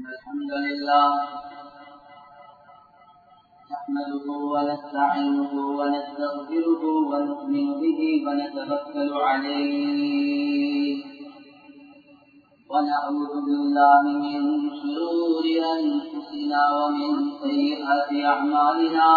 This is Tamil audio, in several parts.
الحمد لله نحمده ونستعينه ونستغفره ونؤمن به ونتوكل عليه ونعوذ بالله من شرور انفسنا ومن سيئات اعمالنا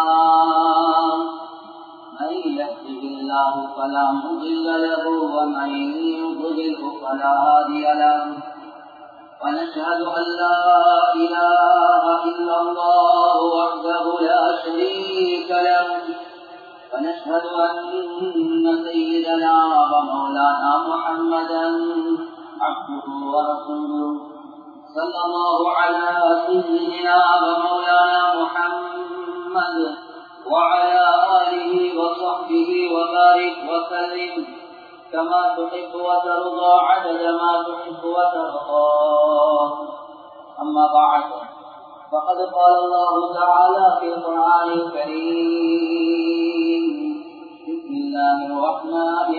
من يهده الله فلا مضل له ومن يضلله فلا هادي له ونشهد أن لا إله إلا الله وحده لا شريك له ونشهد أن سيدنا ومولانا محمدا عبده ورسوله صلى الله على سيدنا ومولانا محمد وعلى آله وصحبه وبارك وسلم كما تحب وترضى عدد ما تحب وترضى أما بعد فقد قال الله تعالى في القرآن الكريم بسم الله الرحمن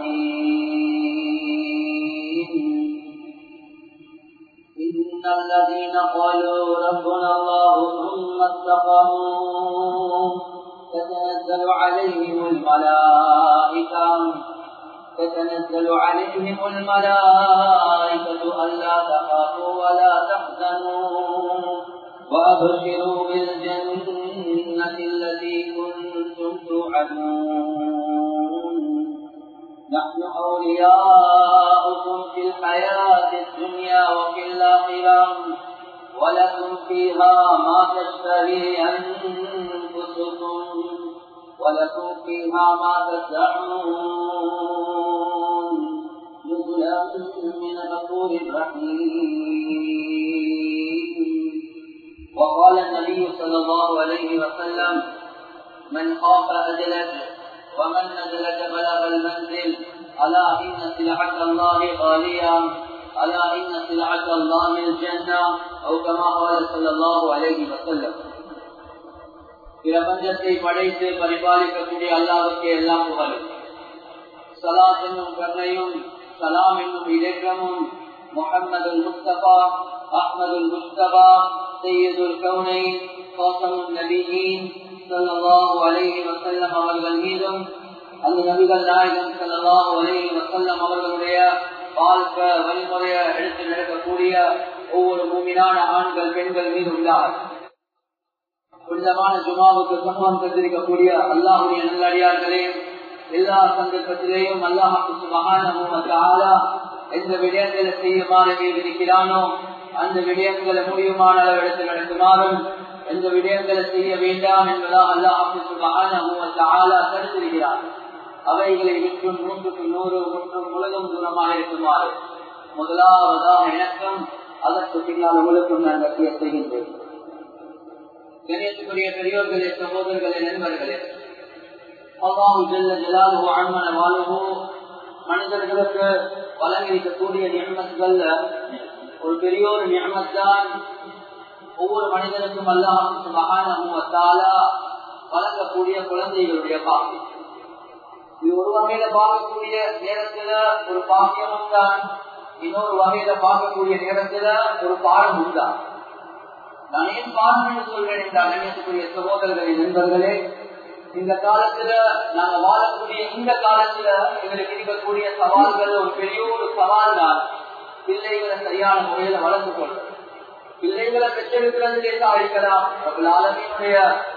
الرحيم إن الذين قالوا ربنا الله ثم استقاموا تتنزل عليهم الملائكة تتنزل عليهم الملائكة ألا تخافوا ولا تحزنوا وأبشروا بالجنة التي كنتم توعدون نحن أولياؤكم في الحياة الدنيا وفي الآخرة ولكم فيها ما تشتهي أنفسكم ولكم فيها ما تدعون نزلا من غفور رحيم وقال النبي صلى الله عليه وسلم من خاف أدلج ومن نزلج بلغ المنزل ألا إن سلعة الله غالية ألا إن سلعة الله الجنة أو كما قال صلى الله عليه وسلم பிரபஞ்சத்தை படைத்து பரிபாலிக்கக்கூடிய அல்லாவுக்கு எல்லாம் புகழும் சலாத் என்னும் கருணையும் சலாம் என்னும் இலக்கமும் முகமது முஸ்தபா அஹ்மது முஸ்தபா சையதுல் கவுனை கோசமும் நபியின் சல்லாஹூ அலைஹி வசல்லம் அவர்கள் மீதும் அந்த நபிகள் நாயகம் சல்லாஹூ அலைஹி வசல்லம் அவர்களுடைய வாழ்க்கை வழிமுறைய எடுத்து நடக்கக்கூடிய ஒவ்வொரு பூமியான ஆண்கள் பெண்கள் மீது உள்ளார் புனிதமான ஜுமாவுக்கு சமம் தந்திருக்கக்கூடிய அல்லாஹுடைய நல்லடியார்களே எல்லா சந்தர்ப்பத்திலேயும் அல்லாஹுக்கு மகான எந்த விடயங்களை செய்யுமாறு இருக்கிறானோ அந்த விடயங்களை முடியுமான அளவிடத்தில் நடக்குமாறும் எந்த விடயங்களை செய்ய வேண்டாம் என்பதாக அல்லாஹுக்கு மகான தடுத்திருக்கிறார் அவைகளை விற்றும் நூற்றுக்கு நூறு முற்றும் முழுதும் தூரமாக இருக்குமாறு முதலாவதாக எனக்கும் அதற்கு பின்னால் உங்களுக்கும் நான் கட்டிய செய்கின்றேன் கணியத்துக்குரிய பெரியோர்களே சகோதரர்களே நண்பர்களே அல்லாஹு ஜல்ல ஜலாலுஹு அன்மன வாழுஹு மனிதர்களுக்கு வழங்கியிருக்கக்கூடிய நியமத்துகள்ல ஒரு பெரிய ஒரு நியமத் தான் ஒவ்வொரு மனிதனுக்கும் அல்லாஹு மகானா வழங்கக்கூடிய குழந்தைகளுடைய பாக்கியம் இது ஒரு வகையில பார்க்கக்கூடிய நேரத்துல ஒரு பாக்கியமும் தான் இன்னொரு வகையில பார்க்கக்கூடிய நேரத்துல ஒரு பாடமும் தான் நான் ஏன் பாடம்னு சொல்றேன் என்றால் நினைக்கக்கூடிய சகோதரர்களின் நண்பர்களே இந்த காலத்துல நாங்க வாழக்கூடிய இந்த காலத்துல எங்களுக்கு இருக்கக்கூடிய சவால்கள் ஒரு பெரிய ஒரு சவால் தான் பிள்ளைகளை சரியான முறையில வளர்ந்து கொள்வது பிள்ளைகளை பெற்றெடுக்கிறது லேசா அழிக்கலாம் ஆலமியினுடைய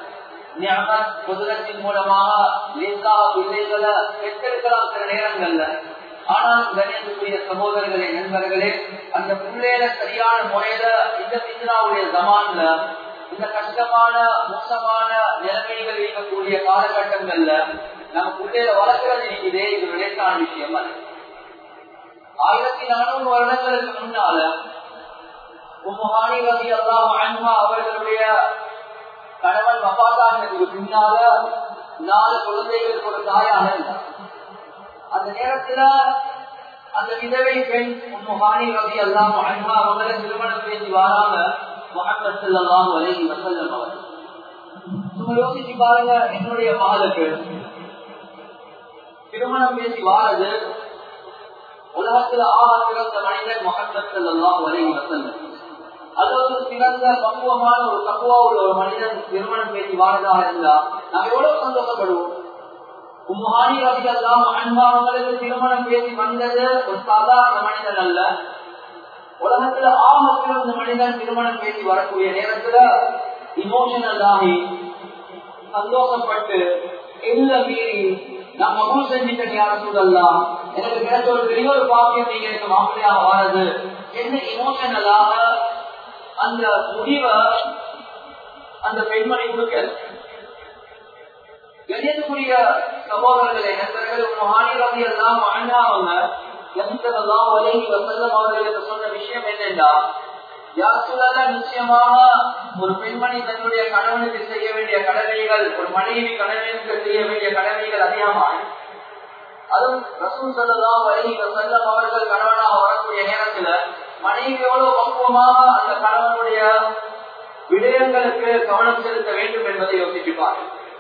புதுலத்தின் மூலமாக லேசா பிள்ளைகளை பெற்றெடுக்கலாம் சில நேரங்கள்ல ஆனால் கணியத்துக்குரிய சகோதரர்களே நண்பர்களே அந்த பிள்ளையில சரியான முறையில இந்த பித்னாவுடைய ஜமான்ல இந்த கஷ்டமான மோசமான நிலைமைகள் இருக்கக்கூடிய காலகட்டங்கள்ல நம்ம பிள்ளையில வளர்க்கிறது இருக்குதே இது விளையாட்டான விஷயம் அல்ல ஆயிரத்தி நானூறு வருடங்களுக்கு முன்னால உம்முஹானி ரவி அல்லாஹ் அன்மா அவர்களுடைய கணவன் மபாதானதுக்கு பின்னால நாலு குழந்தைகளுக்கு ஒரு தாயாக இருந்தார் அந்த நேரத்துல அந்த விதவை பெண் முகாணி ரவி அல்லாம் அன்மா அவங்களை திருமணம் பேசி வாராங்க முகமது செல்லாம் வலைகி வசல்லம் அவர் சும்மா யோசிச்சு பாருங்க என்னுடைய மகளுக்கு திருமணம் பேசி வாரது உலகத்தில் ஆக சிறந்த மனிதன் முகமது செல்லாம் வலைகி வசல்லம் அது ஒரு சிறந்த பக்குவமான ஒரு தக்குவா உள்ள ஒரு மனிதன் திருமணம் பேசி வாழ்றதாக இருந்தா நாங்க எவ்வளவு சந்தோஷப்படுவோம் உம்முஹானி ரவி அல்லாம் அன்பாவங்களுக்கு திருமணம் பேசி வந்தது ஒரு சாதாரண மனிதன் அல்ல உலகத்துல ஆக சிறந்த மனிதன் திருமணம் பேசி வரக்கூடிய நேரத்துல இமோஷனல் ஆகி சந்தோஷப்பட்டு எல்ல மீறி நான் மகூல் செஞ்சுட்டேன் யார சூழல்லாம் எனக்கு கிடைச்ச ஒரு பெரிய ஒரு பாக்கியம் நீங்க எனக்கு மாப்பிள்ளையாக வாரது என்ன இமோஷனலாக அந்த முடிவை அந்த பெண்மணி கொடுக்க கணியத்துக்குரிய சகோதரர்களை நண்பர்கள் மகானி ரவி எல்லாம் வாழ்ந்தாங்க எல்லாம் வலகி வசல்லம் அவர்களுக்கு சொன்ன விஷயம் என்னென்றா யார் சொல்லலாம் நிச்சயமாக ஒரு பெண்மணி தன்னுடைய கணவனுக்கு செய்ய வேண்டிய கடமைகள் ஒரு மனைவி கணவனுக்கு செய்ய வேண்டிய கடமைகள் அதிகமாக அதுவும் ரசூல் சொல்லலாம் வலகி வசல்லம் அவர்கள் கணவனாக வரக்கூடிய நேரத்துல மனைவியோடு பக்குவமாக அந்த கணவனுடைய விடயங்களுக்கு கவனம் செலுத்த வேண்டும் என்பதை யோசிப்பார்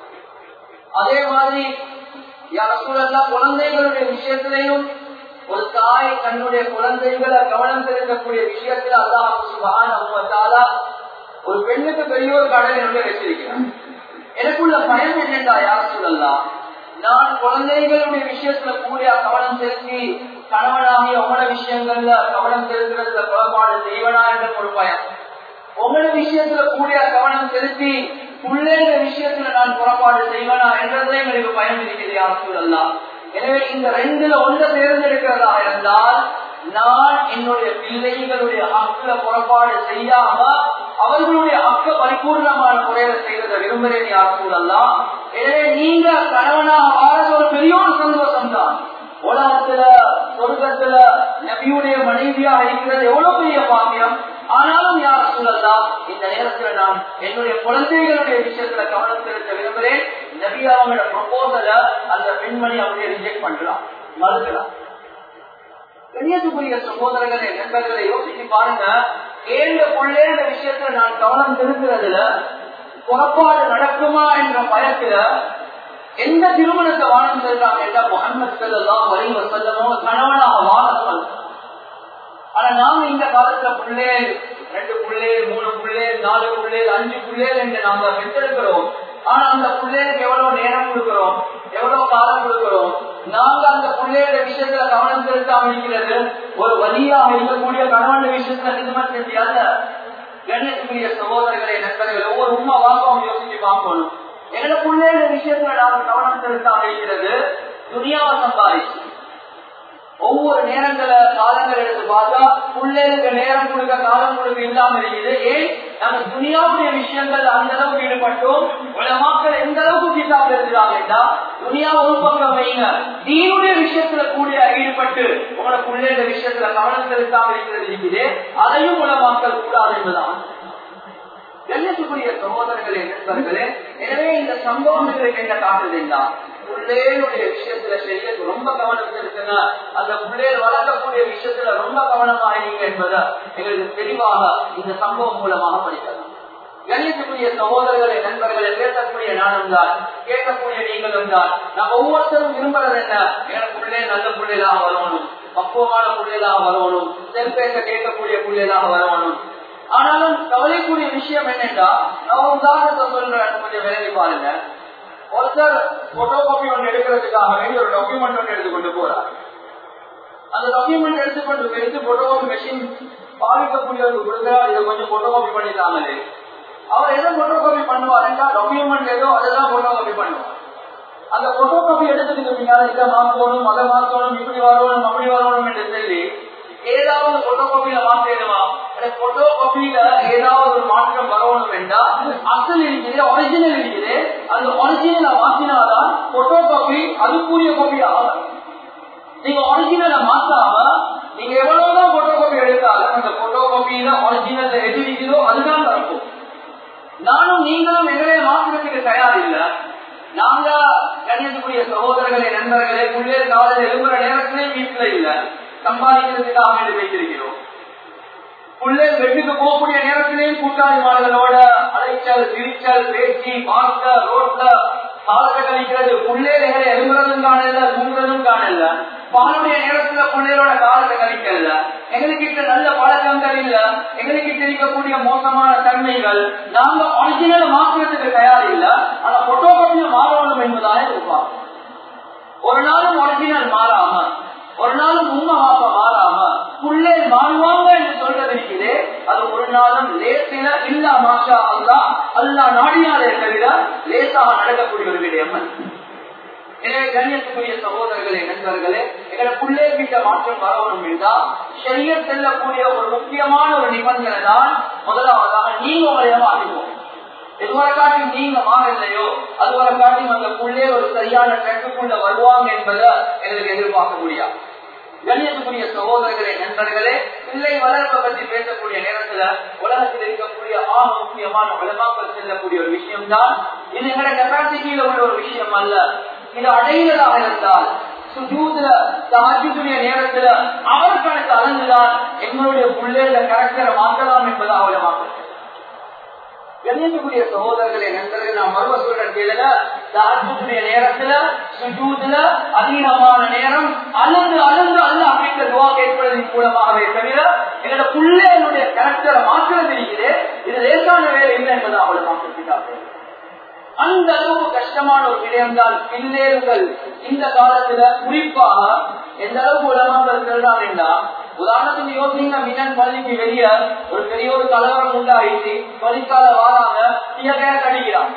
அதே மாதிரி யாரெல்லாம் குழந்தைகளுடைய விஷயத்திலையும் ஒரு தாய் தன்னுடைய குழந்தைகளை கவனம் செலுத்தக்கூடிய விஷயத்தில் அல்லாஹால ஒரு பெண்ணுக்கு பெரிய ஒரு கடனை வந்து வச்சிருக்கிறான் எனக்குள்ள பயம் என்னென்றா யார் சொல்லலாம் நான் குழந்தைகளுடைய விஷயத்துல கூடிய கவனம் செலுத்தி கணவனாகி உங்களோட விஷயங்கள்ல கவனம் செலுத்துறதுல குழப்பாடு செய்வனா என்ற ஒரு பயம் உங்களோட விஷயத்துல கூடிய கவனம் செலுத்தி பிள்ளைங்க விஷயத்துல நான் புறப்பாடு செய்வனா என்றதுல எங்களுக்கு பயம் இருக்கிறது யார் சொல்லலாம் எனவே இந்த ரெண்டுல ஒன்றை தேர்ந்தெடுக்கிறதா இருந்தால் நான் என்னுடைய பிள்ளைகளுடைய அக்குல புறப்பாடு செய்யாம அவர்களுடைய அக்க பரிபூர்ணமான முறையில செய்வதை விரும்புகிறேன் யார் சொல்லலாம் எனவே நீங்க கணவனாக வாழ ஒரு பெரிய ஒரு சந்தோஷம் தான் உலகத்துல சொர்க்கத்துல நபியுடைய மனைவியாக இருக்கிறது எவ்வளவு பெரிய பாக்கியம் ஆனாலும் யார் சொல்லலாம் இந்த நேரத்துல நான் என்னுடைய குழந்தைகளுடைய விஷயத்துல கவனம் செலுத்த விரும்புகிறேன் நபி அவங்களோட ப்ரொபோசல அந்த பெண்மணி அப்படியே ரிஜெக்ட் பண்ணலாம் மறுக்கலாம் கண்ணியத்துக்குரிய சகோதரர்களை நண்பர்களை யோசிச்சு பாருங்க ஏழு பிள்ளைகள விஷயத்துல நான் கவனம் செலுத்துறதுல புறப்பாடு நடக்குமா என்ற பயத்துல எந்த திருமணத்தை வாழம் செல்றாங்க என்றால் முகமது செல்லாம் வலிவ செல்லமோ கணவனாக வாழ ஆனா நாம இந்த காலத்துல பிள்ளை ரெண்டு பிள்ளை மூணு பிள்ளை நாலு பிள்ளை அஞ்சு பிள்ளை என்று நாம பெற்றெடுக்கிறோம் ஆனா அந்த பிள்ளைகளுக்கு எவ்வளவு நேரம் கொடுக்கிறோம் எவ்வளவு காலம் கொடுக்கிறோம் நாங்க அந்த பிள்ளையோட விஷயத்துல கவனம் செலுத்தாம இருக்கிறது ஒரு வழியாக இருக்கக்கூடிய கணவன் விஷயத்துல நிஜமம் செஞ்சாத கணேசனுடைய சகோதரர்களை நண்பர்கள் ஒவ்வொரு உண்மை வாக்கம் யோசிச்சு பார்க்கணும் எங்களோட பிள்ளையோட விஷயத்துல நாம கவனம் செலுத்தாம இருக்கிறது துணியாவை சம்பாதிச்சு ஒவ்வொரு நேரங்களை காலங்கள் எடுத்து பார்த்தா பிள்ளைகளுக்கு நேரம் கொடுக்க காலம் கொடுக்க இல்லாம இருக்குது ஏன் நம்ம துணியாவுடைய விஷயங்கள் அந்த அளவுக்கு ஈடுபட்டோம் உலமாக்கள் எந்த அளவுக்கு கிட்டாமல் இருக்கிறாங்க துணியா ஒரு பக்கம் வைங்க தீனுடைய விஷயத்துல கூட ஈடுபட்டு உங்களோட பிள்ளைகள விஷயத்துல கவனம் செலுத்தாமல் இருக்கிறது இருக்குது அதையும் உலமாக்கள் கூடாது என்பதான் கண்ணியத்துக்குரிய சகோதரர்களே நண்பர்களே எனவே இந்த சம்பவம் எங்களுக்கு என்ன காட்டுதுன்னா பிள்ளைகளுடைய விஷயத்துல செய்ய ரொம்ப கவனம் செலுத்துங்க அந்த பிள்ளைகள் வளர்க்கக்கூடிய விஷயத்துல ரொம்ப கவனமா இருங்க என்பதை எங்களுக்கு தெளிவாக இந்த சம்பவம் மூலமாக படிக்கலாம் கணியத்துக்குரிய சகோதரர்களை நண்பர்களை பேசக்கூடிய நானும் தான் கேட்கக்கூடிய நீங்களும் தான் நான் ஒவ்வொருத்தரும் விரும்புறது என்ன எனக்கு பிள்ளை நல்ல பிள்ளைகளாக வரணும் பக்குவமான பிள்ளைகளாக வரணும் செல்பேச கேட்கக்கூடிய பிள்ளைகளாக வரணும் ஆனாலும் கவலைக்கூடிய விஷயம் என்னென்றா நான் உதாரணத்தை சொல்றேன் கொஞ்சம் விலகி பாருங்க ஒருத்தர் போட்டோ காப்பி ஒன்று எடுக்கிறதுக்காக வேண்டி ஒரு டாக்குமெண்ட் ஒன்று எடுத்துக்கொண்டு போறார் அந்த டாக்குமெண்ட் எடுத்துக்கொண்டு எடுத்து போட்டோ காப்பி மெஷின் பாதிக்கக்கூடியவருக்கு கொடுத்தா இதை கொஞ்சம் போட்டோ காப்பி பண்ணிட்டாங்களே அவர் எதை போட்டோ காப்பி பண்ணுவாருன்னா டாக்குமெண்ட் ஏதோ அதெல்லாம் போட்டோ காப்பி பண்ணுவார் அந்த போட்டோ காப்பி எடுத்துட்டு பின்னால இதை மாற்றணும் அதை மாற்றணும் இப்படி வரணும் அப்படி வரணும் என்று சொல்லி ஏதாவது போட்டோ காப்பியில மாற்றிடுமா போட்டோ காப்பியில ஏதாவது ஒரு மாற்றம் வரணும் என்றால் அசல் இருக்குது ஒரிஜினல் இருக்குது அந்த ஒரிஜினலை மாற்றினாதான் போட்டோ காப்பி அதுக்குரிய காப்பி ஆகும் நீங்க ஒரிஜினலை மாத்தாம நீங்க எவ்வளவுதான் போட்டோ காப்பி எடுத்தாலும் அந்த போட்டோ காப்பியில ஒரிஜினல் எது இருக்குதோ அதுதான் இருக்கும் நானும் நீங்களும் எங்களே மாற்றுறதுக்கு தயார் இல்லை நாங்க கண்ணியத்துக்குரிய சகோதரர்களே நண்பர்களே பிள்ளைகள் காலையில் எழும்புற நேரத்திலே வீட்டுல இல்ல சம்பாதிக்கிறதுக்காக வேண்டி வைத்திருக்கிறோம் பிள்ளைகள் வெட்டுக்கு போகக்கூடிய நேரத்திலேயும் கூட்டாளி மாணவர்களோட அலைச்சல் சிரிச்சல் பேச்சு பார்க்க ரோட்ல காலத்தை கழிக்கிறது பிள்ளைகளை எழும்புறதும் காணல தூங்குறதும் காணல பாலுடைய நேரத்துல பிள்ளைகளோட காலத்தை கழிக்கல எங்ககிட்ட நல்ல பழக்கங்கள் இல்ல எங்ககிட்ட இருக்கக்கூடிய மோசமான தன்மைகள் நாங்க ஒரிஜினல் மாற்றுறதுக்கு தயார் இல்ல ஆனா போட்டோ காப்பியை மாறணும் என்பதாக இருப்பாங்க ஒரு நாளும் ஒரிஜினல் மாறாம ஒரு நாளும் உண்மை வாப்பா மாறாம புள்ளே மாறுவாங்க என்று சொல்றது இருக்குது அது ஒரு நாளும் லேசில இல்ல மாஷா அல்லா அல்லா நாடினாலே தவிர லேசாக நடக்கக்கூடிய ஒரு விடயம் எனவே கண்ணியத்துக்குரிய சகோதரர்களே நண்பர்களே எங்களை புள்ளே கிட்ட மாற்றம் வரணும் என்றால் செய்ய செல்லக்கூடிய ஒரு முக்கியமான ஒரு நிபந்தனை தான் முதலாவதாக நீங்க உங்களை மாறிடுவோம் எதுவரை காட்டி நீங்க மாறலையோ அதுவரை காட்டி அந்த புள்ளே ஒரு சரியான ட்ரெக்குக்குள்ள வருவாங்க என்பதை எங்களுக்கு எதிர்பார்க்க முடியாது கண்ணியத்துக்குரிய சகோதரர்களே நண்பர்களே பிள்ளை வளர்ப்பை பற்றி பேசக்கூடிய நேரத்துல உலகத்தில் இருக்கக்கூடிய ஆக முக்கியமான உலமாக்கள் செல்லக்கூடிய ஒரு விஷயம் தான் இது எங்களை கெப்பாசிட்டியில உள்ள ஒரு விஷயம் அல்ல இது அடைகிறதாக இருந்தால் சுஜூதுல தாஜுடைய நேரத்துல அவர் கணக்கு அளந்துதான் எங்களுடைய பிள்ளைகள கரெக்டரை மாற்றலாம் என்பதாக உலமாக்கள் கண்ணியத்துக்குரிய சகோதரர்களே நண்பர்கள் நான் மறுவ சொல்ற கேளுங்க தாஜுடைய நேரத்துல சுஜூதுல அதிகமான நேரம் அழுந்து அழுந்து அல்ல அப்படின்ற துவா கேட்பதன் மூலமாகவே தவிர எங்களோட பிள்ளைகளுடைய கரெக்டரை மாற்றம் இருக்குது இது லேசான வேலை இல்லை என்பதை அவளை மாற்றிட்டார்கள் அந்த அளவுக்கு கஷ்டமான ஒரு விடயம் தான் பின்னேறுகள் இந்த காலத்துல குறிப்பாக எந்த அளவுக்கு உலகங்கள் சொல்றாங்கன்னா உதாரணத்துக்கு யோசிங்க மின்னன் பள்ளிக்கு வெளிய ஒரு பெரிய ஒரு கலவரம் உண்டாயிடுச்சு பள்ளிக்கால வாராங்க டியகேஸ் அடிக்கிறான்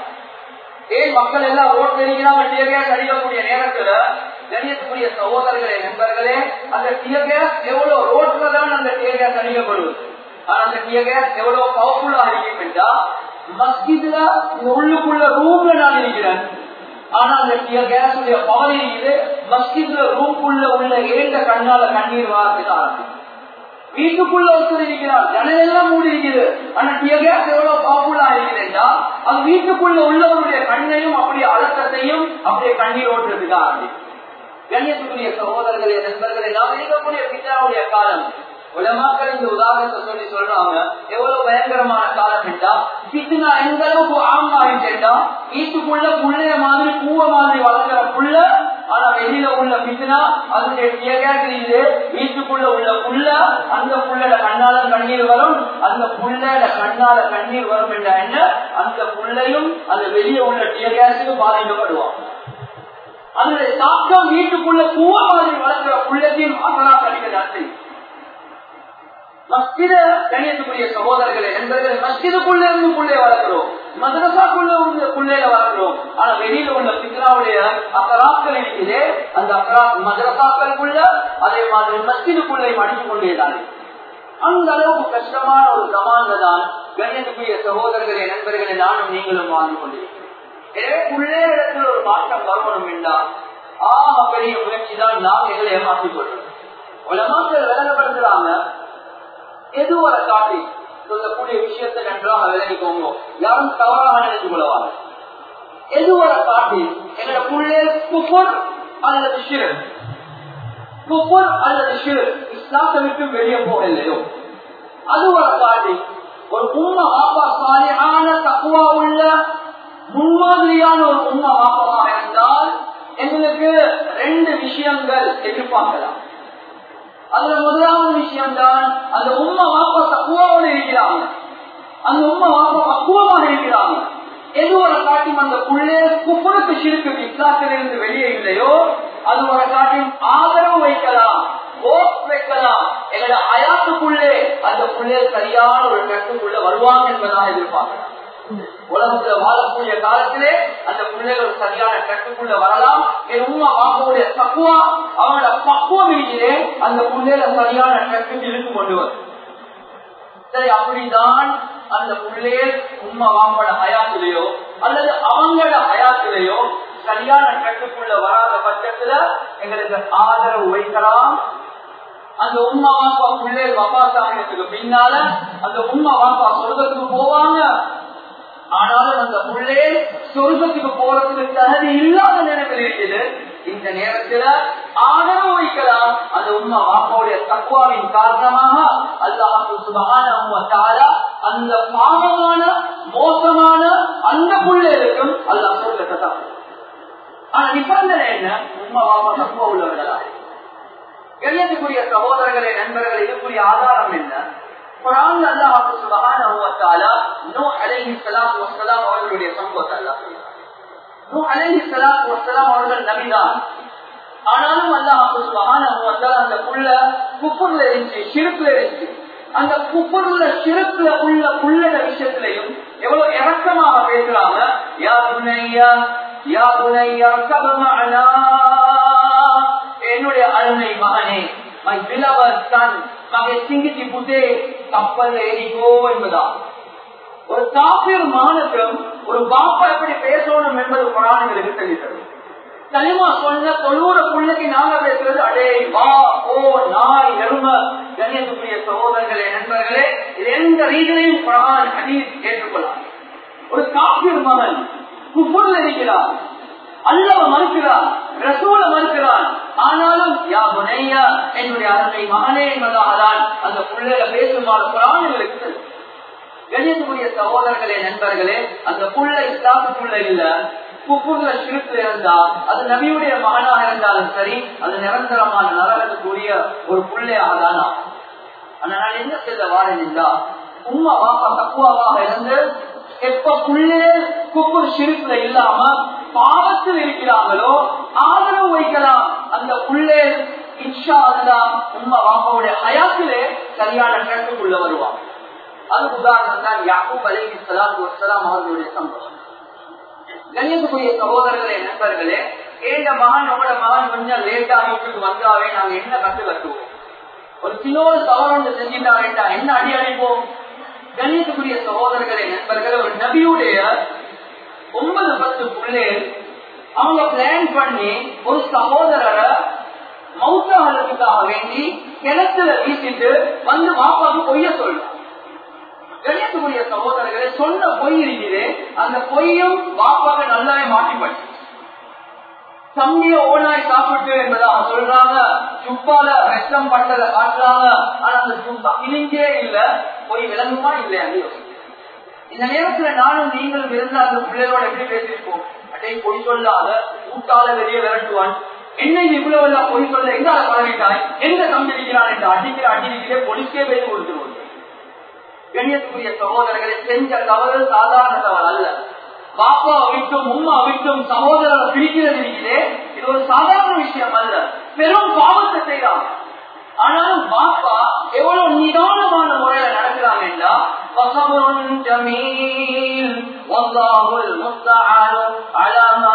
ஏன் மக்கள் எல்லாம் ரோட் தெரிகிறாங்க டியகேஸ் அடிக்கக்கூடிய நேரத்துல கணியத்துக்குரிய சகோதரர்களே நண்பர்களே அந்த டியகேஸ் எவ்வளவு ரோட்ல தான் அந்த டியகேஸ் அடிக்கப்படுவது ஆனா அந்த டியகேஸ் எவ்வளவு பவர்ஃபுல்லா இருக்கும் என்றா மஸ்ஜித்ல இந்த உள்ளுக்குள்ள ரூம்ல நான் இருக்கிறேன் ஆனா அந்த கேஸுடைய பவர் இருக்குது மஸ்ஜித்ல ரூம்குள்ள உள்ள ஏண்ட கண்ணால கண்ணீர் வாரத்துக்கு ஆரம்பிக்கும் வீட்டுக்குள்ள ஒருத்தர் இருக்கிறார் ஜனலெல்லாம் மூடி இருக்குது ஆனா டியகேஸ் எவ்வளவு பவர்ஃபுல்லா இருக்குதுன்னா அது வீட்டுக்குள்ள உள்ளவருடைய கண்ணையும் அப்படியே அழுத்தத்தையும் அப்படியே கண்ணீர் ஓட்டுறதுக்கு ஆரம்பிக்கும் கண்ணியத்துக்குரிய சகோதரர்களே நண்பர்களே நாம் இருக்கக்கூடிய பிதாவுடைய காலம் உலமாக்கள் இந்த உதாரணத்தை சொல்லி சொல்றாங்க எவ்வளவு பயங்கரமான காலம் என்றா பித்துனா எந்த அளவுக்கு ஆமாயிட்டா வீட்டுக்குள்ள புள்ளைய மாதிரி பூவ மாதிரி வளர்க்கிற புள்ள ஆனா வெளியில உள்ள பித்துனா அதனுடைய கேட்கிறது வீட்டுக்குள்ள உள்ள புள்ள அந்த புள்ளட கண்ணால கண்ணீர் வரும் அந்த புள்ளட கண்ணால கண்ணீர் வரும் என்றா என்ன அந்த புள்ளையும் அந்த வெளியே உள்ள டியகேஸுக்கு பாதிக்கப்படுவான் அதனுடைய தாக்கம் வீட்டுக்குள்ள பூவ மாதிரி வளர்க்கிற புள்ளத்தையும் அசலா கடிக்கிறார்கள் மஸ்ஜித கணியத்துக்குரிய சகோதரர்களே நண்பர்கள் மஸ்ஜிதுக்குள்ள இருந்து புள்ளே வளர்க்கிறோம் மதரசாக்குள்ள இருந்து புள்ளையில வளர்க்கிறோம் ஆனா வெளியில உள்ள பித்ராவுடைய அக்கராக்கள் இருக்குது அந்த அக்கரா மதரசாக்களுக்குள்ள அதே மாதிரி மஸ்ஜிதுக்குள்ளே மடித்து கொண்டேதானே அந்த அளவுக்கு கஷ்டமான ஒரு சமான்ல தான் கண்ணியத்துக்குரிய சகோதரர்களே நண்பர்களே நானும் நீங்களும் வாழ்ந்து கொண்டிருக்கிறேன் எனவே உள்ளே இடத்துல ஒரு மாற்றம் வரணும் என்றால் ஆக பெரிய முயற்சி தான் நாம் எங்களை ஏமாற்றிக் கொள்றோம் உலமாக்கள் விளங்கப்படுத்துறாங்க எதுவரை காட்டி சொல்லக்கூடிய விஷயத்தை நன்றாக விளங்கிக்கோங்க யாரும் தவறாக நினைச்சு கொள்ளவாங்க எதுவரை காட்டி எங்களோட புள்ளே குப்பர் அல்லது ஷிரு குப்பர் அல்லது ஷிரு இஸ்லாத்தை விட்டு வெளியே போகலையோ அதுவரை காட்டி ஒரு உண்மை ஆப்பா சாலியான தக்குவா உள்ள முன்மாதிரியான ஒரு உண்மை ஆப்பமாக இருந்தால் எங்களுக்கு ரெண்டு விஷயங்கள் எதிர்பார்க்கலாம் அதுல முதலாவது விஷயம் தான் அந்த உண்மை வாப்பா தக்குவாவோடு இருக்கிறாங்க அந்த உண்மை வாப்பா பக்குவமாக இருக்கிறாங்க எது ஒரு காட்டியும் அந்த புள்ளே குப்புறத்து சிறுக்கு இஸ்லாத்திலிருந்து வெளியே இல்லையோ அது ஒரு காட்டியும் ஆதரவு வைக்கலாம் ஓப் வைக்கலாம் எங்களோட அயாத்துக்குள்ளே அந்த புள்ளே சரியான ஒரு கட்டுக்குள்ள வருவாங்க என்பதாக எதிர்பார்க்கலாம் உலகத்துல வாழக்கூடிய காலத்திலே அந்த பிள்ளைகள் சரியான கட்டுக்குள்ள வரலாம் என் உண்மை வாங்கக்கூடிய தக்குவா அவனோட பக்குவம் இருக்கிறே அந்த பிள்ளைகளை சரியான கட்டுக்கு இழுத்து கொண்டு வரும் சரி அப்படிதான் அந்த பிள்ளைய உண்மை வாங்கோட ஹயாத்திலேயோ அல்லது அவங்களோட ஹயாத்திலேயோ சரியான கட்டுக்குள்ள வராத பட்சத்துல எங்களுக்கு ஆதரவு வைக்கலாம் அந்த உண்மை வாப்பா பிள்ளைகள் வபாசாமியத்துக்கு பின்னால அந்த உண்மை வாப்பா சொர்க்கத்துக்கு போவாங்க ஆனாலும் அந்த புள்ளே சொர்க்கத்துக்கு போறதுக்கு தகுதி இல்லாத நிலைமையில் இருக்குது இந்த நேரத்துல ஆதரவு வைக்கலாம் அந்த உண்மை வாப்பாவுடைய தக்குவாவின் காரணமாக அல்லாஹு சுபகான அந்த பாவமான மோசமான அந்த புள்ளைகளுக்கும் அல்லாஹ் சொர்க்கத்தை தான் ஆனா நிபந்தனை என்ன உண்மை வாப்பா தக்குவா உள்ளவர்களா கண்ணியத்துக்குரிய சகோதரர்களே நண்பர்களே இதுக்குரிய ஆதாரம் என்ன குரான் அல்லாஹ் சுபஹானஹு வ தஆலா நூஹ் அலைஹி ஸலாத்து வஸ்ஸலாம் அவர்களுடைய சம்பவத்தை அல்லாஹ் சொல்றார் நூஹ் அலைஹி ஸலாத்து வஸ்ஸலாம் அவர்கள் நபிதான் ஆனாலும் அல்லாஹ் சுபஹானஹு வ தஆலா அந்த புள்ள குஃபர்ல இருந்துச்சு ஷிர்க்ல இருந்துச்சு அந்த குஃபர்ல ஷிர்க்ல உள்ள புள்ளட விஷயத்திலையும் எவ்வளவு இரக்கமாக பேசுறாங்க யா புனையா யா புனையா கபமஅனா என்னுடைய அருமை மகனே மை பிலவர் சன் மகை சிங்கிச்சி புத்தே கப்பல் ஏறிக்கோ என்பதா ஒரு காப்பீர் மானுக்கும் ஒரு பாப்பா எப்படி பேசணும் என்பது குரானுங்களுக்கு தெரிவித்தது தனிமா சொன்ன தொண்ணூறு புள்ளைக்கு நாங்க பேசுறது அடே வா ஓ நாய் எரும கண்ணியத்துக்குரிய சகோதரர்களே நண்பர்களே இது எந்த ரீதியிலையும் குரான் ஹதீஸ் ஏற்றுக்கொள்ளலாம் ஒரு காப்பீர் மகன் குஃபுர்ல இருக்கிறார் அல்லவ மறுக்கிறார் ரசூல மறுக்கிறான் ஆனாலும் யா புனையா என்னுடைய அருமை மகனே என்பதால்தான் அந்த புள்ளையில பேசுமாறு குரான்களுக்கு கணியத்துக்குரிய சகோதரர்களே நண்பர்களே அந்த புள்ள இஸ்லாத்துக்குள்ள இல்ல குப்புர்ல சிறுத்துல இருந்தா அது நபியுடைய மகனாக இருந்தாலும் சரி அது நிரந்தரமான நரகத்துக்குரிய ஒரு புள்ளையாக தான் ஆகும். ஆனா நான் என்ன செய்த வாரேன் என்றா உம்மா வாப்பா தக்குவாவாக இருந்து எப்ப புள்ளே குப்புர் சிறுத்துல இல்லாம பாவத்தில் இருக்கிறாங்களோ ஆதரவு வைக்கலாம் அந்த புள்ளே இன்ஷா அல்லா உம்மா வாப்பாவுடைய ஹயாத்திலே சரியான ட்ரக்குள்ள வருவாங்க அது உதாரணம் தான் யாக்கூப் அலைஹி ஸலாத்து வஸ்ஸலாம் அவர்களுடைய சம்பவம் கண்ணியத்துக்குரிய சகோதரர்களே நண்பர்களே ஏண்ட மகன் உங்களோட மகன் கொஞ்சம் லேட்டா வீட்டுக்கு வந்தாவே நாங்க என்ன கத்து கட்டுவோம் ஒரு சின்ன ஒரு தவறு ஒன்று செஞ்சுட்டா வேண்டாம் என்ன அடி அடிப்போம் கண்ணியத்துக்குரிய சகோதரர்களே நண்பர்களே ஒரு நபியுடைய ஒன்பது பத்து புள்ளே அவங்க பிளான் பண்ணி ஒரு சகோதரரை மௌத்தாகிறதுக்காக வேண்டி கிணத்துல வீசிட்டு வந்து வாப்பாக்கு பொய்ய சொல்றான் கணியத்துக்குரிய சகோதரர்களே சொன்ன பொய் இருக்குது அந்த பொய்யும் பாப்பாக நல்லாவே மாட்டிப்பட்டு தம்பிய ஓனாய் சாப்பிட்டு என்பதாக சொல்றாங்க சுப்பால ரத்தம் பட்டத காட்டுறாங்க ஆனா அந்த சுப்பா கிழிஞ்சே இல்ல பொய் விளங்குமா இல்லையா இந்த நேரத்துல நானும் நீங்களும் இருந்தா அந்த பிள்ளைகளோட எப்படி பேசியிருப்போம் அட்டை பொய் சொல்லாத கூட்டால வெளியே விரட்டுவான் என்னை இவ்வளவு எல்லாம் பொய் சொல்ல எங்கால பழகிட்டாய் எங்க சம்பிடிக்கிறான் என்று அடிக்கிற அடிக்கிறே பொலிக்கே பேசி கொடுத்துருவோம் கண்ணியத்துக்குரிய சகோதரர்களை செஞ்ச தவறு சாதாரண தவறு அல்ல பாப்பா விட்டும் உம்மா விட்டும் சகோதரரை பிரிக்கிறது இருக்கிறே இது ஒரு சாதாரண விஷயம் அல்ல பெரும் பாவத்தை செய்யறாங்க ஆனாலும் பாப்பா எவ்வளவு நிதானமான முறையில நடக்கிறாங்க என்றா வசபுன் ஜமீல் வல்லாஹுல் முஸ்தஆனு அலா மா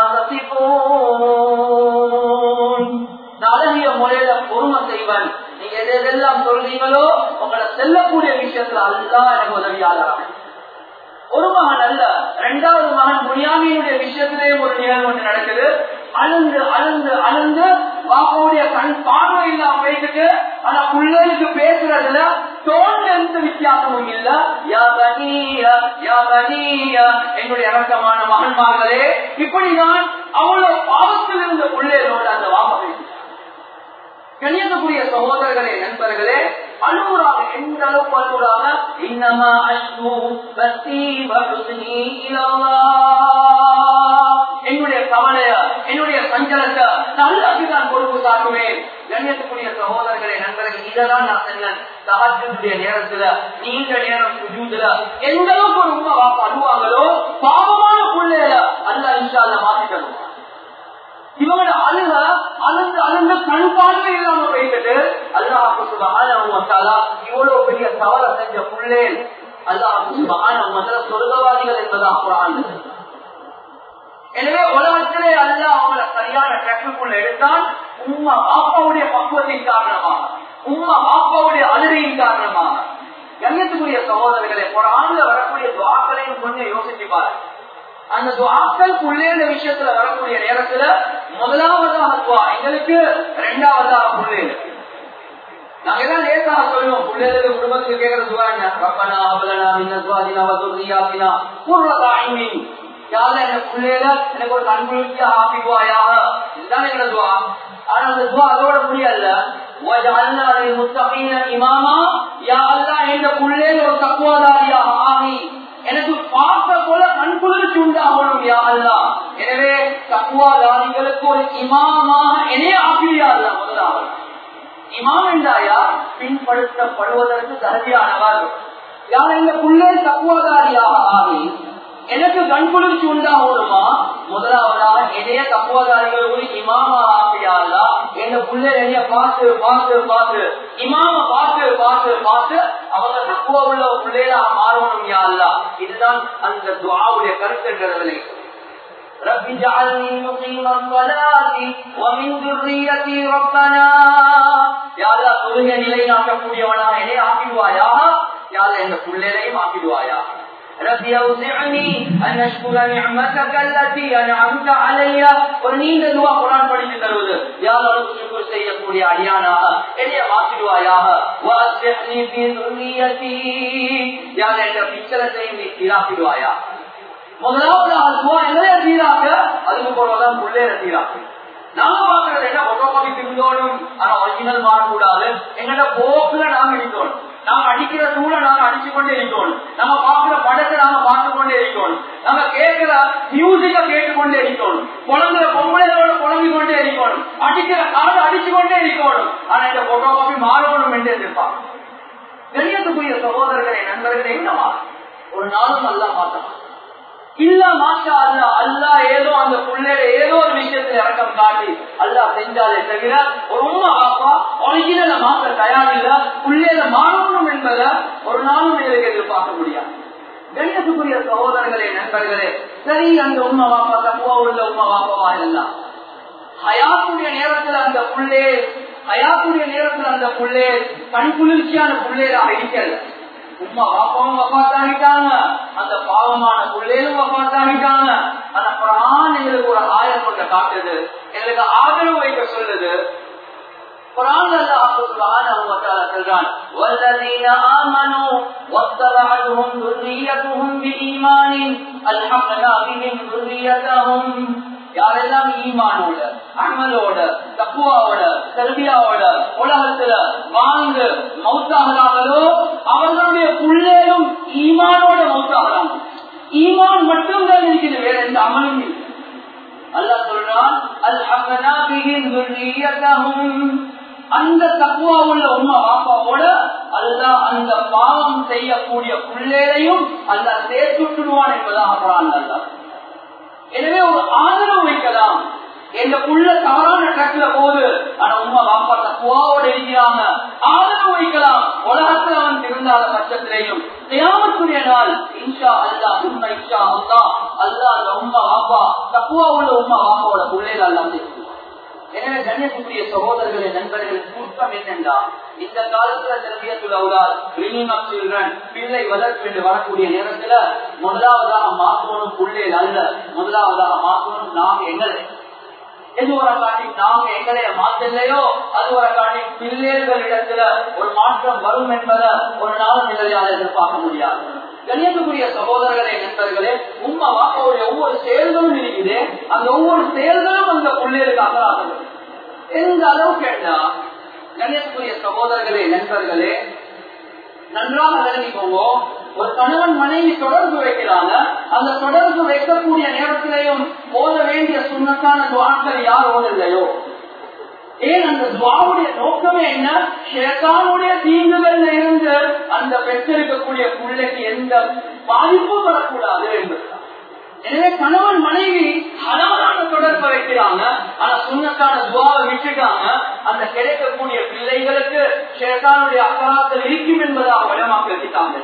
தசிஃபூன் அழகிய முறையில பொறுமை செய்வன் நீங்க எது எதெல்லாம் சொல்றீங்களோ உங்களை செல்லக்கூடிய விஷயத்துல அல்லா எனக்கு உதவியாளராக ஒரு மகன் அல்ல இரண்டாவது மகன் முனியாமியினுடைய விஷயத்திலே ஒரு நிகழ்வு ஒன்று நடக்குது அழுந்து அழுந்து அழுந்து பாப்பாவுடைய கண் பார்வை இல்லாம போயிட்டு ஆனா பிள்ளைகளுக்கு பேசுறதுல தோன்ற எந்த வித்தியாசமும் இல்ல யா கனிய யா கனிய என்னுடைய இறக்கமான மகன்மார்களே இப்படிதான் அவ்வளவு பாவத்தில் இருந்த பிள்ளைகளோட அந்த வாப்பா பேசுகிறார் கண்ணியத்துக்குரிய சகோதரர்களே நண்பர்களே அழுகுறாங்க எந்த அளவுக்கு அழுகுறாங்க இன்னமா அஷ்டு பக்தி பகுதி என்னுடைய கவலைய என்னுடைய சஞ்சலத்தை நல்லது நான் பொறுப்பு சாட்டுவேன் கண்ணியத்துக்குரிய சகோதரர்களே நண்பர்கள் இதெல்லாம் நான் சொன்னேன் சகாஜனுடைய நேரத்துல நீண்ட நேரம் சுஜூதுல எந்த அளவுக்கு ஒரு உண்மை வாப்பா அழுவாங்களோ பாவமான பிள்ளையில அல்ல இன்ஷால்ல மாற்றி தருவாங்க இவங்களோட அழுக அழுந்து அழுந்து கண் பார்வை இல்லாம போயிட்டு அல்லாஹு சுபஹானா இவ்வளவு பெரிய தவற செஞ்ச புள்ளே அல்லாஹு சுபஹானா முதல்ல சொர்க்கவாதிகள் என்பதாக குரான் எனவே உலகத்திலே அல்ல அவங்களை சரியான ட்ரக்குக்குள்ள எடுத்தால் உம்மா ஆப்பாவுடைய பக்குவத்தின் காரணமாக உம்மா ஆப்பாவுடைய அழுகையின் காரணமாக கண்ணியத்துக்குரிய சகோதரர்களை குரான்ல வரக்கூடிய துவாக்களையும் கொஞ்சம் யோசிச்சு பாருங்க அந்த துவாக்கள் புள்ளேட விஷயத்துல வரக்கூடிய நேரத்துல முதலாவதாக துவா எங்களுக்கு இரண்டாவதாக புள்ளேடு நாங்க எல்லாம் லேசாக சொல்லுவோம் பிள்ளைகளுக்கு குடும்பத்துக்கு கேட்கிற துவா என்ன ரப்பனா அவலனா மின்ன துவாதினா வதுரியாத்தினா குர்ரத ஐமின் யாரு எங்க பிள்ளைகள எனக்கு ஒரு கண்குளிர்ச்சியா ஆக்கிடுவாயாக இதுதான் எங்களோட துவா ஆனா அந்த துவா அதோட முடியல وَجَعَلْنَا لِلْمُتَّقِينَ إِمَامًا يا الله என்ற பிள்ளைகள் ஒரு தக்குவாதாரியாக ஆகி எனக்கு பார்க்க போல கண்குளிர்ச்சி உண்டாகணும் யா அல்லா எனவே தக்குவாதாரிகளுக்கு ஒரு இமாமாக என்னைய ஆக்கியா அல்ல முதலாவது இமாம் என்றாயா பின்படுத்தப்படுவதற்கு தகுதியானவர் யார் இந்த புள்ளே தப்புவதாரியாக ஆகி எனக்கு கண்குளிர்ச்சி உண்டாகணுமா முதலாவதாக என்னைய தப்புவதாரிகள் ஒரு இமாமா ஆசையாளா எங்க புள்ளை என்னைய பார்த்து பார்த்து பார்த்து இமாம பார்த்து பார்த்து பார்த்து அவங்க தப்புவ உள்ள பிள்ளைகளா மாறணும் யாருலா இதுதான் அந்த துவாவுடைய கருத்துங்கிறதுல رب اجعلني مقيم الصلاة ومن ذريتي ربنا يا الله தொழுகை நிலைநாட்டக்கூடியவனா என்னை ஆக்கிடுவாயா யார எங்க பிள்ளைகளையும் ஆக்கிடுவாயா ربي اوزعني ان اشكر نعمتك التي انعمت علي ஒரு நீண்ட துவா குர்ஆன் படித்து தருவது யாரும் சுக்குர் செய்யக்கூடிய அடியானாக என்னைய மாற்றிடுவாயாக வாஸ்ஹ்னி ஃபீ ذُرِّيَّتِي யார எங்க பிச்சலத்தையும் நீ சீராக்கிடுவாயா முதலாவது துவா எங்களைய சீராக்க அதுக்கு போறதான் புள்ளைய சீராக்கு நாங்க பாக்குறது என்ன ஒட்டோபாவி திருந்தோணும் ஆனா ஒரிஜினல் மாறக்கூடாது எங்கள்ட போக்குல நாங்க இருக்கணும் நாங்க அடிக்கிற சூழ நாங்க அடிச்சு கொண்டே இருக்கணும் நம்ம பாக்குற படத்தை நாங்க பார்த்து கொண்டே இருக்கணும் நாங்க கேட்கிற மியூசிக்க கேட்டுக்கொண்டே இருக்கணும் குழந்தை பொம்பளைகளோட குழம்பி கொண்டே இருக்கணும் அடிக்கிற காடு அடிச்சு கொண்டே இருக்கணும் ஆனா இந்த போட்டோகாபி மாறணும் என்று எதிர்ப்பாங்க கண்ணியத்துக்குரிய சகோதரர்களே நண்பர்களே என்ன மாறும் ஒரு நாளும் நல்லா மாற்றலாம் இல்ல மாஷா அல்ல அல்லா ஏதோ அந்த புள்ளைய ஏதோ ஒரு விஷயத்துல இறக்கம் காட்டி அல்லா செஞ்சாலே தவிர ஒரு உண்மை அப்பா ஒரிஜினல மாற்ற தயாரில்ல புள்ளையில மாறணும் என்பதை ஒரு நாளும் எங்களுக்கு எதிர்பார்க்க முடியாது கண்ணியத்துக்குரிய சகோதரர்களே நண்பர்களே சரி அந்த உண்மை வாப்பா தப்புவா உள்ள உண்மை வாப்பவா எல்லாம் ஹயாத்துடைய நேரத்துல அந்த புள்ளே ஹயாத்துடைய நேரத்துல அந்த புள்ளே கண் குளிர்ச்சியான புள்ளையில இருக்கிறது உமா பாப்பாவும் வப்பாத்தாகிட்டாங்க அந்த பாவமான பிள்ளைகளும் வப்பாத்தாகிட்டாங்க அந்த குரான் எங்களுக்கு ஒரு ஆயம் கொண்ட காட்டுது எங்களுக்கு ஆதரவு வைக்க சொல்லுது قرآن الله سبحانه وتعالى சொல்றான் والذين آمنوا واتبعتهم ذريتهم بإيمان ألحقنا بهم ذريتهم யாரெல்லாம் ஈமானோட அமலோட தக்குவாவோட கல்வியாவோட உலகத்துல வாழ்ந்து மௌத்தாகிறாங்களோ அவர்களுடைய புள்ளேயும் ஈமானோட மௌத்தாகிறாங்க ஈமான் மட்டும்தான் இருக்குது வேற எந்த அமலும் இல்லை அல்லா சொல்றான் அந்த தக்குவா உள்ள உமா பாப்பாவோட அல்ல அந்த பாவம் செய்யக்கூடிய பிள்ளைகளையும் அல்ல சேர்த்துட்டுடுவான் என்பதாக குரான் அல்லா எனவே ஒரு ஆதரவு வைக்கலாம் எங்க புள்ள தவறான ட்ரக்ல போகுது ஆனா உமா பாப்பா தக்குவாவோட இருக்கிறாங்க ஆதரவு வைக்கலாம் உலகத்துல அவன் திருந்தாத பட்சத்திலையும் தியாமத்துடைய நாள் இன்ஷா அல்லா உண்மை இன்ஷா அல்லா அல்லா அந்த உமா பாப்பா தக்குவா உள்ள உமா பாப்பாவோட பிள்ளைகள் எல்லாம் எனவே கண்ணியத்துக்குரிய சகோதரர்களே நண்பர்களின் கூட்டம் என்னென்றா இந்த காலத்துல திரவியத்துல உள்ளார் சில்ட்ரன் பிள்ளை வளர்ப்பு என்று வரக்கூடிய நேரத்துல முதலாவதாக மாற்றணும் பிள்ளைகள் அல்ல முதலாவதாக மாற்றணும் நாம் எங்களை எது ஒரு காட்டி நாங்க எங்களைய மாற்றலையோ அது ஒரு காட்டி பிள்ளைகளிடத்துல ஒரு மாற்றம் வரும் என்பதை ஒரு நாள் நிலையால் எதிர்பார்க்க முடியாது கணியத்துக்குரிய சகோதரர்களே நண்பர்களே உண்மை வாப்பாவுடைய ஒவ்வொரு செயல்களும் இருக்குது அந்த ஒவ்வொரு செயல்களும் அந்த பிள்ளைகளுக்கு அகராகும் எந்த அளவுக்கு என்ன கணியத்துக்குரிய சகோதரர்களே நண்பர்களே நன்றாக விளங்கிக்கோங்க ஒரு கணவன் மனைவி தொடர்பு வைக்கிறாங்க அந்த தொடர்பு வைக்கக்கூடிய நேரத்திலையும் ஓத வேண்டிய சுண்ணத்தான துவாக்கள் யார் ஓடலையோ ஏன் அந்த துவாவுடைய நோக்கமே என்ன ஷேத்தானுடைய தீங்குகள்ல இருந்து அந்த பெற்றிருக்கக்கூடிய பிள்ளைக்கு எந்த பாதிப்பும் வரக்கூடாது என்பதுதான் எனவே கணவன் மனைவி ஹலாலான தொடர்பை வைக்கிறாங்க ஆனா சுண்ணத்தான துவாவை விட்டுட்டாங்க அந்த கிடைக்கக்கூடிய பிள்ளைகளுக்கு ஷேத்தானுடைய அக்கராக்கள் இருக்கும் என்பதாக வளமாக்கிட்டாங்க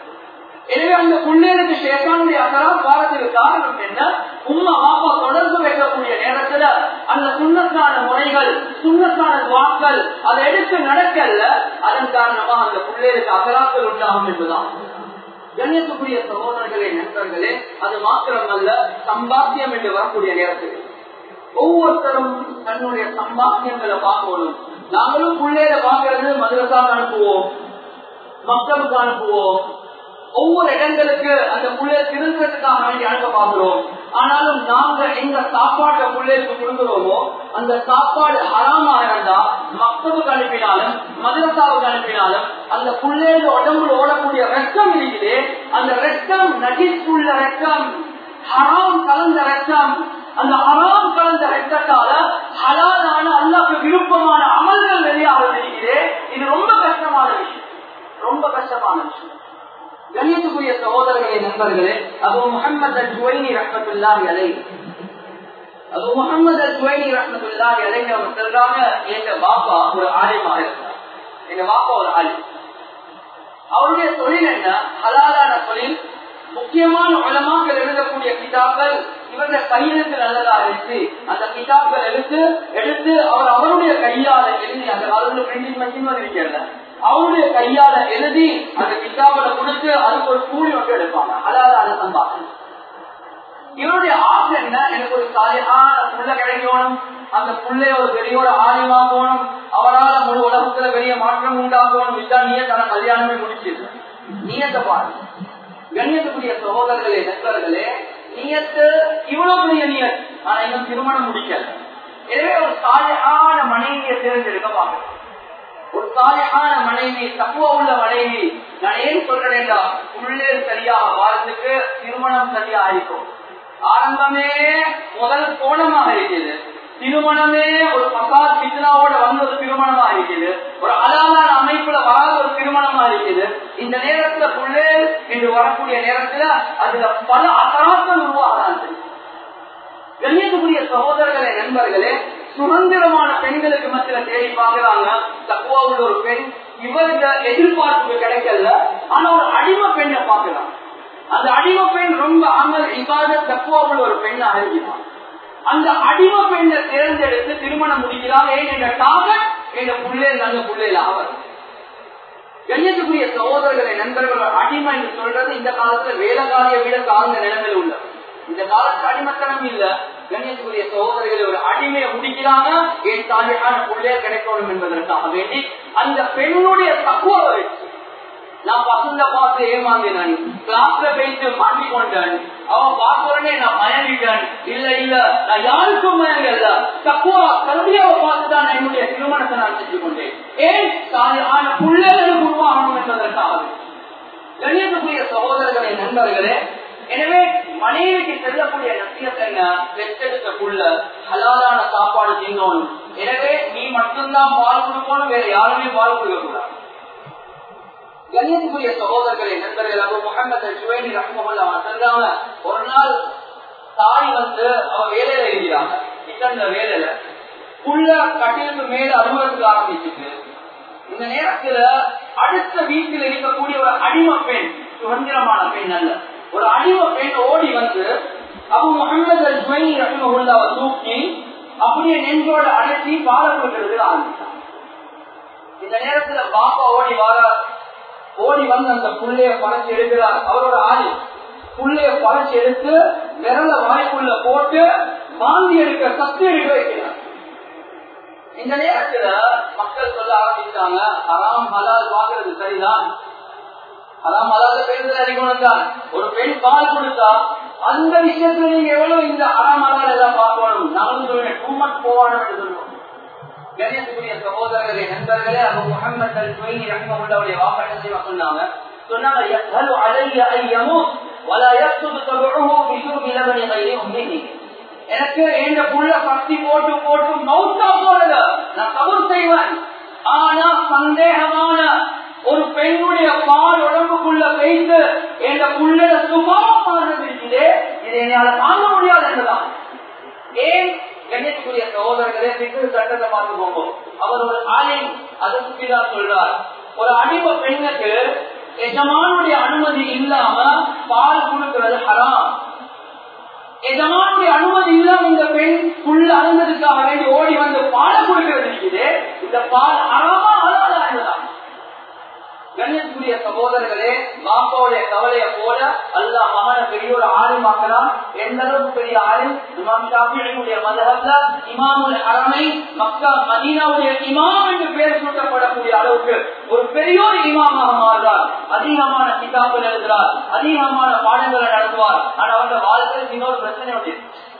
எனவே அந்த பிள்ளைகளுக்கு ஷேத்தானுடைய அக்கராத் வாரத்துக்கு காரணம் என்ன உண்மை பாப்பா தொடர்பு வைக்கக்கூடிய நேரத்துல அந்த சுண்ணத்தான முறைகள் சுண்ணத்தான துவாக்கள் அதை எடுத்து நடக்கல அதன் காரணமா அந்த பிள்ளைகளுக்கு அகராக்கள் உண்டாகும் என்பதுதான் கண்ணியத்துக்குரிய சகோதரர்களே நண்பர்களே அது மாத்திரமல்ல சம்பாத்தியம் என்று வரக்கூடிய நேரத்தில் ஒவ்வொருத்தரும் தன்னுடைய சம்பாத்தியங்களை பார்க்கணும் நாங்களும் பிள்ளையில பாக்குறது மதுரசாக அனுப்புவோம் மக்களுக்கு அனுப்புவோம் ஒவ்வொரு இடங்களுக்கு அந்த புள்ளைய திருத்தத்துக்காக வேண்டி அனுப்ப பார்க்கிறோம் ஆனாலும் நாங்க எங்க சாப்பாட்டை புள்ளைக்கு கொடுக்கிறோமோ அந்த சாப்பாடு ஹராமா இருந்தா மக்களுக்கு அனுப்பினாலும் மதரசாவுக்கு அனுப்பினாலும் அந்த புள்ளையோட உடம்புல ஓடக்கூடிய ரத்தம் இருக்குது அந்த ரத்தம் நடித்துள்ள ரத்தம் ஹராம் கலந்த ரத்தம் அந்த ஹராம் கலந்த ரத்தத்தால ஹலாலான அல்லாக்கு விருப்பமான அமல்கள் வெளியாக இருக்கிறே இது ரொம்ப கஷ்டமான விஷயம் ரொம்ப கஷ்டமான விஷயம் கண்ணியத்துக்குரிய சகோதரர்களே நண்பர்களே அபு முகமது அல் ஜுவைனி ரஹமத்துல்லாஹி அலை அபு முகமது அல் ஜுவைனி ரஹமத்துல்லாஹி அலை அவங்க சொல்றாங்க எங்க பாப்பா ஒரு ஆலயமாக இருந்தார் எங்க பாப்பா ஒரு ஆலயம் அவருடைய தொழில் என்ன ஹலாலான தொழில் முக்கியமான உலமாக்கள் எழுதக்கூடிய கிதாப்கள் இவருடைய கையெழுத்து நல்லதா இருக்கு அந்த கிதாப்கள் எடுத்து எடுத்து அவர் அவருடைய கையால எழுதி அந்த அவருடைய பிரிண்டிங் மஷின் இருக்கிறது அவருடைய கையால எழுதி அந்த கிதாபுல கொடுத்து அதுக்கு ஒரு கூலி மட்டும் எடுப்பாங்க அதாவது அதை சம்பாதி இவருடைய ஆசை என்ன எனக்கு ஒரு சாலையான புள்ள கிடைக்கணும் அந்த புள்ளைய ஒரு பெரியோட ஆலிமா போகணும் அவரால் முழு உலகத்துல பெரிய மாற்றம் உண்டாகணும் இதுதான் நீயே தன கல்யாணமே முடிச்சிது நீயத்தை பாரு கண்ணியத்துக்குரிய சகோதரர்களே நண்பர்களே நீயத்து இவ்வளவு பெரிய நீயத் ஆனா இன்னும் திருமணம் முடிக்கல எனவே ஒரு சாலையான மனைவியை தேர்ந்தெடுக்க பார்க்கணும் ஒரு சாலையான மனைவி தக்குவ உள்ள மனைவி நான் ஏன் சொல்றேன்டா உள்ளே சரியாக வாழ்ந்துக்கு திருமணம் சரியா இருக்கும் ஆரம்பமே முதல் கோணமாக இருக்குது திருமணமே ஒரு பசாத் பித்னாவோட வந்து ஒரு திருமணமா இருக்குது ஒரு அலாலான அமைப்புல வராத ஒரு திருமணமா இருக்குது இந்த நேரத்துல புள்ளே என்று வரக்கூடிய நேரத்துல அதுல பல அசராக்கள் உருவாகாது கண்ணியத்துக்குரிய சகோதரர்களே நண்பர்களே சுதந்திரமான பெண்களுக்கு மத்தியில தேடி பாக்குறாங்க தக்குவா உள்ள ஒரு பெண் இவருக்கு எதிர்பார்ப்பு கிடைக்கல ஆனா ஒரு அடிமை பெண்ணை பாக்குறாங்க அந்த அடிமை பெண் ரொம்ப அமல் இல்லாத தக்குவா உள்ள ஒரு பெண்ணாக இருக்கிறான் அந்த அடிமை பெண்ணை தேர்ந்தெடுத்து திருமணம் முடிக்கிறாங்க ஏன் என்ற டார்கெட் எங்க புள்ளே நல்ல புள்ளையில அவர் கண்ணியத்துக்குரிய சகோதரர்களை நண்பர்கள் அடிமை என்று சொல்றது இந்த காலத்துல வேலைக்காரிய விட தாழ்ந்த நிலைமையில் உள்ளது இந்த காலத்துல அடிமத்தனம் இல்ல கண்ணியத்துக்குரிய சகோதரர்களை ஒரு அடிமையை முடிக்கிறாங்க என் தாலியான புள்ளைய கிடைக்கணும் என்பதற்காக வேண்டி அந்த பெண்ணுடைய தக்குவ வச்சு நான் பசங்க பார்த்து ஏமாந்தேன் கிளாஸ்ல போயிட்டு மாட்டிக்கொண்டேன் அவன் பார்த்தோடனே நான் மயங்கிட்டேன் இல்ல இல்ல நான் யாருக்கும் மயங்கல்ல தக்குவா கல்வியாவை பார்த்துதான் நான் என்னுடைய திருமணத்தை நான் செஞ்சு கொண்டேன் ஏன் ஆன புள்ளர்களுக்கு உருவாகணும் என்பதற்காக கண்ணியத்துக்குரிய சகோதரர்களே நண்பர்களே எனவே மனைவிக்கு செல்லக்கூடிய நசியத்தை என்ன பெற்றெடுத்த புள்ள ஹலாலான சாப்பாடு தின்னோணும் எனவே நீ மட்டும்தான் பால் கொடுக்கணும் வேற யாருமே பால் கொடுக்க கூடாது கண்ணியத்துக்குரிய சகோதரர்களை நண்பர்கள் அபு முகமது சுவேனி ரஹ்மல்லா சொல்றாங்க ஒரு நாள் தாய் வந்து அவ வேலையில இருக்கிறாங்க கிச்சன்ல வேலையில புள்ள கட்டிலுக்கு மேல அலுவலகத்துக்கு ஆரம்பிச்சுட்டு இந்த நேரத்துல அடுத்த வீட்டில் இருக்கக்கூடிய ஒரு அடிமை பெண் சுதந்திரமான பெண் அல்ல ஒரு அடிமை பெண் ஓடி வந்து அபு முகமது சுவைனி ரஹ்மல்லாவை தூக்கி அப்படியே நெஞ்சோட அழைச்சி பால கொடுக்கிறது ஆரம்பிச்சாங்க இந்த நேரத்துல பாப்பா ஓடி வாரார் ஓடி வந்து அந்த புள்ளைய பறச்சு எடுக்கிறார் அவரோட ஆளு புள்ளைய பறச்சு எடுத்து விரல வாய்ப்புள்ள போட்டு வாந்தி எடுக்க சத்து எடுக்க வைக்கிறார் இந்த நேரத்துல மக்கள் சொல்ல ஆரம்பிச்சாங்க அறாம் ஹலால் வாங்குறது சரிதான் அறாம் ஹலால் பெண்கள் அறிமுகம் தான் ஒரு பெண் பால் கொடுத்தா அந்த விஷயத்துல நீங்க எவ்வளவு இந்த அறாம் ஹலால் எல்லாம் பார்க்கணும் நானும் சொல்லுவேன் டூ மச் போவானு என்று சொல்லுவோம் கணேசக்குரிய சகோதரர்களே நண்பர்களே அபு முகமது அல் சுவைனி ரஹ்மத்துல்லாவுடைய வாக்கடத்தை சொன்னாங்க சொன்னாங்க யஸ்ஹலு அலைய ஐ யமூத் வலா யக்துபு தபுஹு பிஷுர்பி லபனி கைரி உம்மிஹி எனக்கு எந்த புள்ள சக்தி போட்டு போட்டு மௌத்தா போறது நான் கபூர் செய்வேன் ஆனா சந்தேகமான ஒரு பெண்ணுடைய பால் உடம்புக்குள்ள வைத்து எந்த புள்ளட சுபாவமானது இருக்குதே இதை என்னால தாங்க முடியாது என்றுதான் ஏன் கண்ணியத்துக்குரிய சகோதரர்களே பிக்கு சட்டத்தை பார்த்து போங்க அவர் ஒரு ஆலிம் அதை சுற்றிதான் சொல்றார் ஒரு அடிமை பெண்ணுக்கு எஜமானுடைய அனுமதி இல்லாம பால் கொடுக்கிறது ஹராம் எஜமானுடைய அனுமதி இல்லாம இந்த பெண் புல் அழுந்ததுக்காக வேண்டி ஓடி வந்து பாலை கொடுக்கிறது இருக்குது இந்த பால் அறமா அழகா இருந்ததான் கண்ணியத்துக்குரிய சகோதரர்களே பாப்பாவுடைய கவலையை போல அல்ல மகன பெரிய ஒரு ஆளுமாக்கலாம் எந்த அளவுக்கு பெரிய ஆளு இமாம் ஷாஃபியுடைய மதகல்ல இமாமுல் அரமை மக்கா மதீனாவுடைய இமாம் என்று பெயர் சூட்டப்படக்கூடிய அளவுக்கு ஒரு பெரிய ஒரு இமாமாக மாறுறார் அதிகமான கிதாபுகள் எழுதுறார் அதிகமான பாடங்களை நடத்துவார் ஆனா அவருடைய வாழ்க்கையில் இன்னொரு பிரச்சனை உண்டு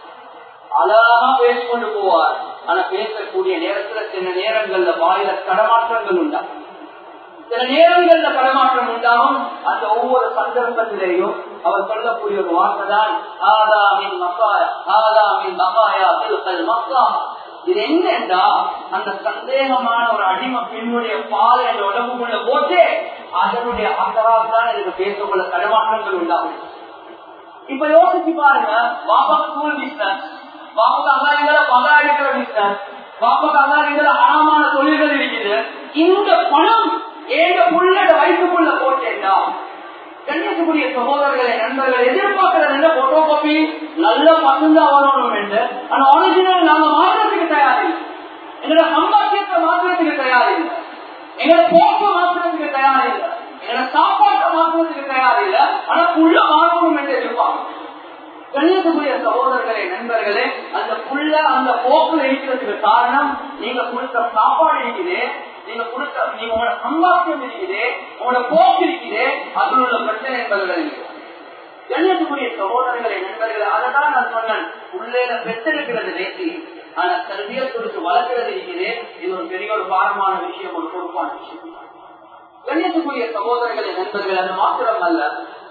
அழகா பேசிக்கொண்டு போவார் ஆனா பேசக்கூடிய நேரத்துல சில நேரங்கள்ல வாயில தடமாற்றங்கள் உண்டா சில நேரங்கள்ல பரமாற்றம் உண்டாகும் அந்த ஒவ்வொரு சந்தர்ப்பத்திலேயும் அவர் சொல்லக்கூடிய ஒரு வார்த்தை தான் ஆதாமின் மக்காயா ஆதாமின் மகாயா திருத்தல் மக்கா இது என்னண்டா அந்த சந்தேகமான ஒரு அடிமை பெண்ணுடைய பால் என்ற உடம்புக்குள்ள போட்டு அதனுடைய அசரால் தான் எனக்கு பேசக்குள்ள தடமாற்றங்கள் உண்டாகும் இப்ப யோசிச்சு பாருங்க பாபா ஸ்கூல் பிசினஸ் பாபாக்கு அங்காரிகள பகா அடிக்கிற பிசினஸ் பாபாக்கு அங்காரிகள அறமான தொழில்கள் இருக்குது இந்த பணம் ஏக புள்ளட வயிற்றுக்குள்ள போட்டேன்டா கண்ணியத்துக்குரிய சகோதரர்களை நண்பர்கள் எதிர்பார்க்கிறது என்ன போட்டோ காப்பி நல்ல பசுந்தா வரணும் என்று ஆனா ஒரிஜினல் நாங்க மாற்றத்துக்கு தயாரில்லை எங்களோட சம்பாத்தியத்தை மாற்றத்துக்கு தயாரில்லை எங்களோட போக்க மாற்றத்துக்கு தயாரில்லை எங்களோட சாப்பாட்டை மாற்றத்துக்கு தயாரில்லை ஆனா புள்ள மாறணும் என்று எதிர்பார்க்கணும் கண்ணியத்துக்குரிய சகோதரர்களே நண்பர்களே அந்த புள்ள அந்த போக்குல இருக்கிறதுக்கு காரணம் நீங்க கொடுத்த சாப்பாடு இருக்குது நீங்க கொடுத்த நீங்க உங்களோட சம்பாத்தியம் இருக்குது உங்களோட போக்கு இருக்குது அதில் உள்ள பிரச்சனை என்பதுகள் கண்ணியத்துக்குரிய சகோதரர்களே நண்பர்களே அதைதான் நான் சொன்னேன் உள்ளேல பெற்றிருக்கிறது நேசி ஆனா கல்வியை கொடுத்து வளர்க்கிறது இருக்குது இது ஒரு பெரிய ஒரு பாரமான விஷயம் ஒரு பொறுப்பான விஷயம் கண்ணியத்துக்குரிய சகோதரர்களே நண்பர்கள் அது மாத்திரம் அல்ல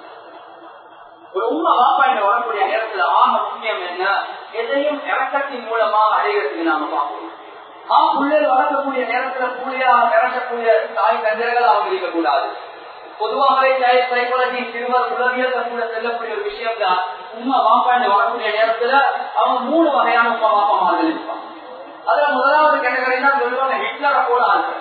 ஒரு உண்மை வாப்பா என்று வரக்கூடிய நேரத்துல ஆக முக்கியம் என்ன எதையும் இறக்கத்தின் மூலமா அடைகிறதுக்கு நாம பார்ப்போம் ஆ பிள்ளைகள் வளர்க்கக்கூடிய நேரத்துல புள்ளியா இறக்கக்கூடிய தாய் தந்திரங்கள் அவங்க இருக்கக்கூடாது பொதுவாகவே சைக்காலஜி சிறுவர் உளவியல் கூட செல்லக்கூடிய ஒரு விஷயம் தான் உண்மை வாப்பா என்று வரக்கூடிய நேரத்துல அவங்க மூணு வகையான உண்மை வாப்பமார்கள் இருப்பாங்க அதுல முதலாவது கேட்டகரி தான் சொல்லுவாங்க ஹிட்லரை போல ஆள்கள்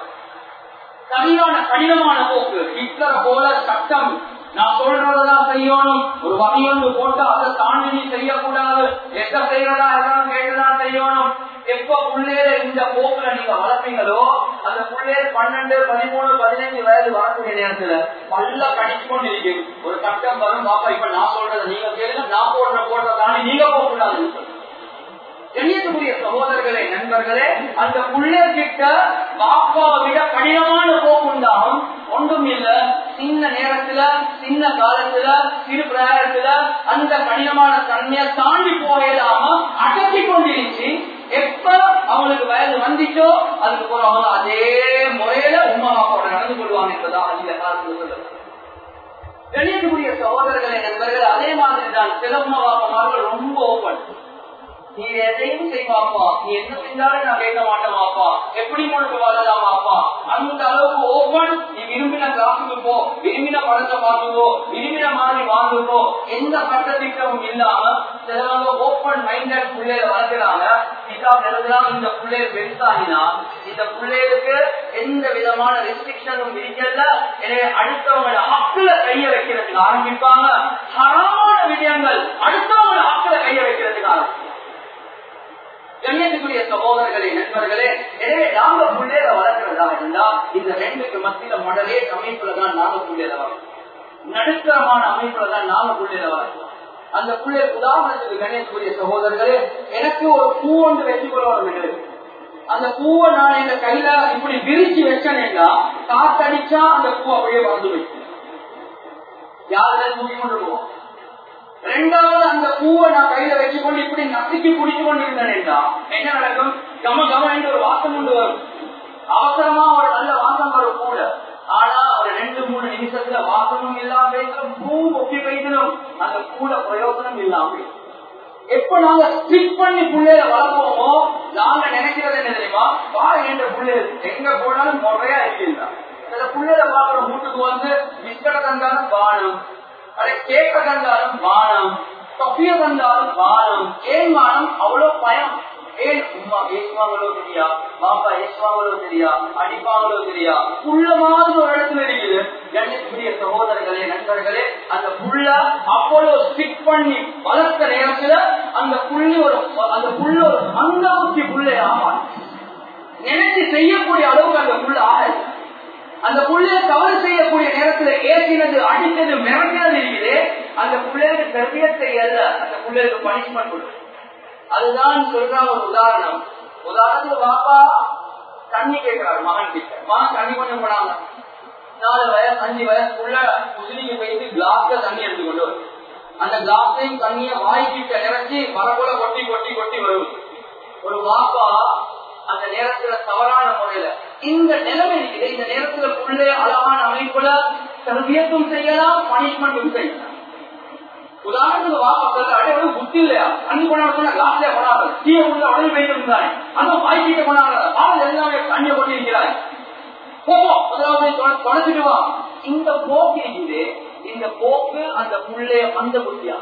கடினமான கடினமான போக்கு ஹிட்லரை போல சட்டம் நான் சொல்றதான் செய்யணும் ஒரு வகையொன்று போட்டு அதை தாண்டி நீ செய்யக்கூடாது எங்க செய்யறதா எல்லாம் கேட்டுதான் செய்யணும் எப்ப புள்ளேல இந்த போக்குல நீங்க வளர்ப்பீங்களோ அந்த புள்ளேல பன்னெண்டு பதிமூணு பதினஞ்சு வயது வரக்கூடிய நேரத்துல பல்ல கடிச்சு கொண்டு இருக்கு ஒரு கட்டம் வரும் பாப்பா இப்ப நான் சொல்றதை நீங்க கேளுங்க நான் போடுற போடுற தாண்டி நீங்க போகக்கூடாதுன்னு சொல்லி கண்ணியத்துக்குரிய சகோதரர்களே நண்பர்களே அந்த புள்ளர்கிட்ட பாப்பாவை விட கடினமான போக்குண்டாகும் ஒன்றும் இல்ல சின்ன நேரத்துல சின்ன காலத்துல சிறு பிராயத்துல அந்த கடினமான தன்மையை தாண்டி போயிடாம அடக்கி கொண்டிருச்சு எப்ப அவங்களுக்கு வயது வந்துச்சோ அதுக்கு போறவங்க அதே முறையில உமா பாப்பாவோட நடந்து கொள்வாங்க என்பதா அந்த காலத்துல சொல்லுவாங்க கண்ணியத்துக்குரிய சகோதரர்களே நண்பர்கள் அதே மாதிரி தான் சில உமா பாப்பமார்கள் ரொம்ப ஓப்பன் நீ எதையும் செய்வாப்பா நீ என்ன செஞ்சாலும் நான் கேட்க மாட்டேன் வாப்பா எப்படி உனக்கு வாழலாம் வாப்பா அந்த அளவுக்கு ஓப்பன் நீ விரும்பின காசுக்கு போ விரும்பின படத்தை பார்த்துக்கோ விரும்பின மாதிரி வாங்குக்கோ எந்த சட்டத்திட்டமும் இல்லாம சிலவங்க ஓப்பன் மைண்டட் பிள்ளைய வளர்க்கிறாங்க கிதாப் எழுதுறாங்க இந்த பிள்ளைய பெருசாகினா இந்த பிள்ளைகளுக்கு எந்த விதமான ரெஸ்ட்ரிக்ஷனும் இருக்கல எனவே அடுத்தவங்கள அக்குல கைய வைக்கிறதுக்கு ஆரம்பிப்பாங்க ஹராமான விடயங்கள் அடுத்தவங்கள அக்குல கைய வைக்கிறதுக்கு ஆரம்பிப்பாங்க கண்ணியத்துக்குரிய சகோதரர்களே நண்பர்களே எனவே நாங்க புள்ளேற வளர்க்கிறதா இருந்தா இந்த ரெண்டுக்கு மத்தியில மடலே அமைப்புல தான் நாங்க புள்ளேற வளர்க்கிறோம் நடுத்தரமான அமைப்புல தான் நாங்க புள்ளேற வளர்க்கிறோம் அந்த புள்ளே உதாரணத்துக்கு கணேசக்குரிய சகோதரர்களே எனக்கு ஒரு பூ ஒன்று வச்சு கொள்ளணும் என்று அந்த பூவை நான் எங்க கையில இப்படி விரிச்சு வச்சேன்னா காத்தடிச்சா அந்த பூ அப்படியே வந்து வைக்கும் யாருல தூக்கி கொண்டு போவோம் ரெண்டாவது அந்த பூவை நான் கையில வச்சுக்கொண்டு இப்படி நசுக்கி குடிச்சு கொண்டு இருந்தேன்டா என்ன நடக்கும் கம கம என்று ஒரு வாசம் கொண்டு வரும் அவசரமா ஒரு நல்ல வாசம் வரும் கூட ஆனா ஒரு ரெண்டு மூணு நிமிஷத்துல வாசமும் இல்லாம பேசணும் பூ ஒப்பி வைக்கணும் அந்த பூல பிரயோசனம் இல்லாம எப்ப நாங்க ஸ்டிக் பண்ணி புள்ளையில வளர்ப்போமோ நாங்க நினைக்கிறது என்ன தெரியுமா பாருங்க என்ற புள்ளைகள் எங்க போனாலும் முறையா இருக்கீங்களா சில புள்ளையில பாக்குற வீட்டுக்கு வந்து பிஸ்கட தந்தாலும் வானம் அதை கேட்க தந்தாலும் வானம் தொப்பிய தந்தாலும் வானம் ஏன் வானம் அவ்வளவு பயம் ஏன் உமா ஏசுவாங்களோ தெரியா பாப்பா ஏசுவாங்களோ தெரியா அடிப்பாங்களோ தெரியா புள்ள மாதிரி ஒரு இடத்துல இருக்குது கண்ணியத்துக்குரிய சகோதரர்களே நண்பர்களே அந்த புள்ள அவ்வளவு ஸ்டிக் பண்ணி வளர்த்த நேரத்துல அந்த புள்ளி ஒரு அந்த புள்ள ஒரு அந்த ஊசி புள்ளை ஆமா நினைச்சு செய்யக்கூடிய அளவுக்கு அந்த புள்ள ஆகல அந்த புள்ளைய கவலை செய்யக்கூடிய நேரத்துல ஏற்றினது அடித்தது மிரட்டினது இருக்குது அந்த பிள்ளைக்கு கர்ப்பியத்தை அல்ல அந்த பிள்ளைக்கு பனிஷ்மெண்ட் கொடுக்கும் அதுதான் சொல்றாங்க ஒரு உதாரணம் உதாரணத்துக்கு பாப்பா தண்ணி கேட்கிறாரு மகன் கிட்ட மகன் தண்ணி கொஞ்சம் போனாங்க நாலு வயசு அஞ்சு வயசுக்குள்ள குசிலிக்கு போயிட்டு கிளாஸ்ல தண்ணி எடுத்து கொண்டு வரும் அந்த கிளாஸையும் தண்ணிய வாய்க்கிட்ட நினைச்சு வரப்போல கொட்டி கொட்டி கொட்டி வரும் ஒரு பாப்பா அந்த நேரத்துல தவறான முறையில இந்த நிலைமை இருக்குது இந்த நேரத்துல புள்ளே அழகான அமைப்புல தர்பியத்தும் செய்யலாம் பனிஷ்மெண்ட்டும் செய்யலாம் உதாரணத்துக்கு வாப்பா அடையாள புத்தி இல்லையா தண்ணி கொண்டாட லாஸ்ட்ல கொண்டாடு தீய உள்ள உடனே போயிட்டு இருந்தாய் அந்த வாய்க்கிட்ட கொண்டாட ஆள் எல்லாமே தண்ணியை கொண்டிருக்கிறாய் போ முதலாவது தொடச்சிட்டு வா இந்த போக்கு இருக்குது இந்த போக்கு அந்த புள்ளே அந்த புத்தியா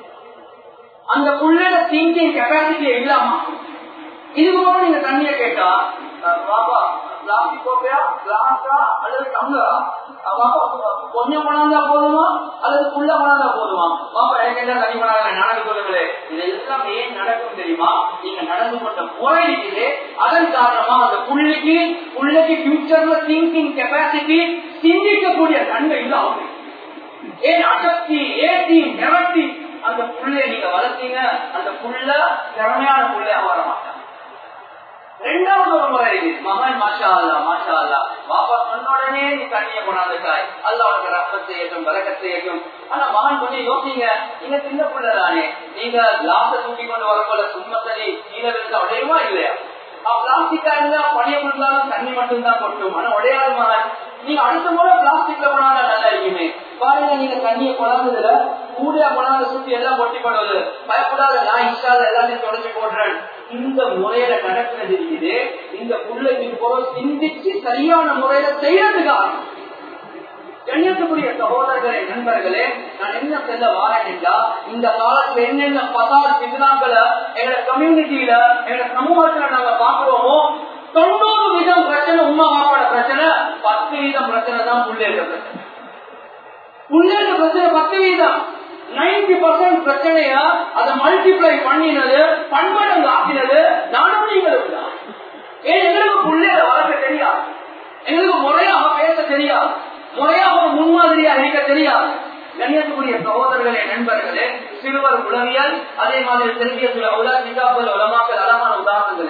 அந்த புள்ளையோட திங்கிங் கெப்பாசிட்டி இல்லாம இதுக்கு போல நீங்க தண்ணிய கேட்டா பாபா பிளாஸ்டிக் கோப்பையா கிளாஸா அல்லது டம்ளரா பாப்பா கொஞ்சம் கொண்டாந்தா போதுமா அல்லது புள்ள கொண்டாந்தா போதுமா பாப்பா எனக்கு என்ன தண்ணி கொண்டாங்க நடந்து சொல்லுங்களே இதெல்லாம் ஏன் நடக்கும் தெரியுமா நீங்க நடந்து கொண்ட முறை இருக்குது அதன் காரணமா அந்த புள்ளைக்கு புள்ளைக்கு ஃபியூச்சர்ல திங்கிங் கெப்பாசிட்டி சிந்திக்கக்கூடிய தன்மை இல்லை அவங்க ஏன் அடர்த்தி ஏற்றி நிரட்டி அந்த புள்ளைய நீங்க வளர்த்தீங்க அந்த புள்ள திறமையான புள்ளையா வர மாட்டாங்க ரெண்டாவது ஒரு முறை இருக்கு மகன் மாஷா அல்லா மாஷா அல்லா பாப்பா சொன்ன உடனே நீ தண்ணிய கொண்டாந்துட்டாய் அல்ல உனக்கு ரத்தம் செய்யட்டும் வரக்க செய்யட்டும் ஆனா மகன் கொஞ்சம் யோசிங்க நீங்க சின்ன புள்ள தானே நீங்க கிளாஸ தூக்கி கொண்டு வரப்போல சும்மா தண்ணி கீழே விழுந்தா உடையுமா இல்லையா பிளாஸ்டிக்கா இருந்தா பழைய பொருளாலும் தண்ணி மட்டும்தான் கொட்டும் ஆனா உடையாத மகன் நீங்க அடுத்த முறை பிளாஸ்டிக்ல கொண்டாட நல்லா இருக்குமே பாருங்க நீங்க தண்ணியை கொண்டாந்ததுல கூடிய கொண்டாந்து சுத்தி எல்லாம் கொட்டி போடுவது பயப்படாத நான் இன்ஸ்டால எல்லாத்தையும் தொடச்சு போடுறேன் இந்த முறையில நடக்கிறது இருக்குது இந்த பிள்ளைக்கு போல சிந்திச்சு சரியான முறையில செய்யறதுக்காக கண்ணியத்துக்குரிய சகோதரர்களே நண்பர்களே நான் என்ன செல்ல வாரேன் என்றா இந்த காலத்துல என்னென்ன பசார் பிதுனாக்களை எங்க கம்யூனிட்டியில எங்க சமூகத்துல நாங்க பாக்குறோமோ தொண்ணூறு வீதம் பிரச்சனை உமா மாப்பாட பிரச்சனை பத்து வீதம் பிரச்சனை தான் புள்ளேற்ற பிரச்சனை புள்ளேற்ற பிரச்சனை பத்து வீதம் நைன்டி பர்சன்ட் பிரச்சனைய அதை மல்டிப்ளை பண்ணினது பன்மடங்கு ஆக்கினது நானும் நீங்களும் தான் ஏன் எங்களுக்கு புள்ளேற வளர்க்க தெரியாது எங்களுக்கு முறையாக பேச தெரியாது முறையாக ஒரு முன்மாதிரியா இருக்க தெரியாது கண்ணியத்துக்குரிய சகோதரர்களே நண்பர்களே சிறுவர் உளவியல் அதே மாதிரி செல்வியத்துல உலக நிகாபல் உலமாக்கள் அழகான உதாரணங்கள்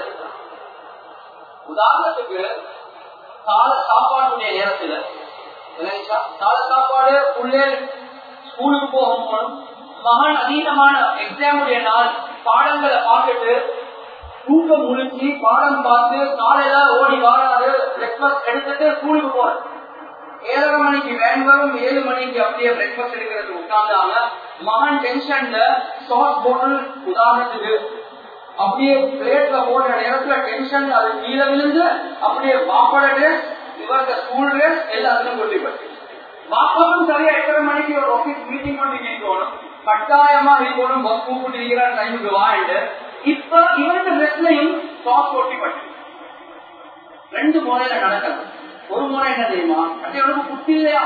உதாரணத்துக்கு கால சாப்பாட்டுடைய நேரத்துல கால சாப்பாடு உள்ளே ஸ்கூலுக்கு போகும் மகன் அதீதமான எக்ஸாமுடைய நாள் பாடங்களை பார்த்துட்டு தூக்கம் முழிச்சு பாடம் பார்த்து காலையில ஓடி வாராது பிரேக்ஃபாஸ்ட் எடுத்துட்டு ஸ்கூலுக்கு போறது ஏழரை மணிக்கு வேன் வரும் ஏழு மணிக்கு அப்படியே பிரேக்ஃபாஸ்ட் எடுக்கிறது உட்கார்ந்தாங்க மகன் டென்ஷன்ல சாஸ் போட்டல் உதாரணத்துக்கு அப்படியே பிளேட்ல போடுற நேரத்துல டென்ஷன் அது கீழே விழுந்து அப்படியே வாப்பட ட்ரெஸ் இவர்கிட்ட ஸ்கூல் ட்ரெஸ் எல்லாத்துக்கும் கொல்லிப்பட்டு வாப்பாவும் சரியா எட்டரை மணிக்கு ஒரு ஆபீஸ் மீட்டிங் பண்ணி கேட்கணும் கட்டாயமா இருக்கணும் பஸ் கூப்பிட்டு இருக்கிற டைமுக்கு வாங்கிட்டு இப்ப இவருடைய ட்ரெஸ்லையும் சாஸ் கொட்டிப்பட்டு ரெண்டு முறையில நடக்கிறது ஒரு முறை என்ன தெரியுமா கட்டையோட புத்தி இல்லையா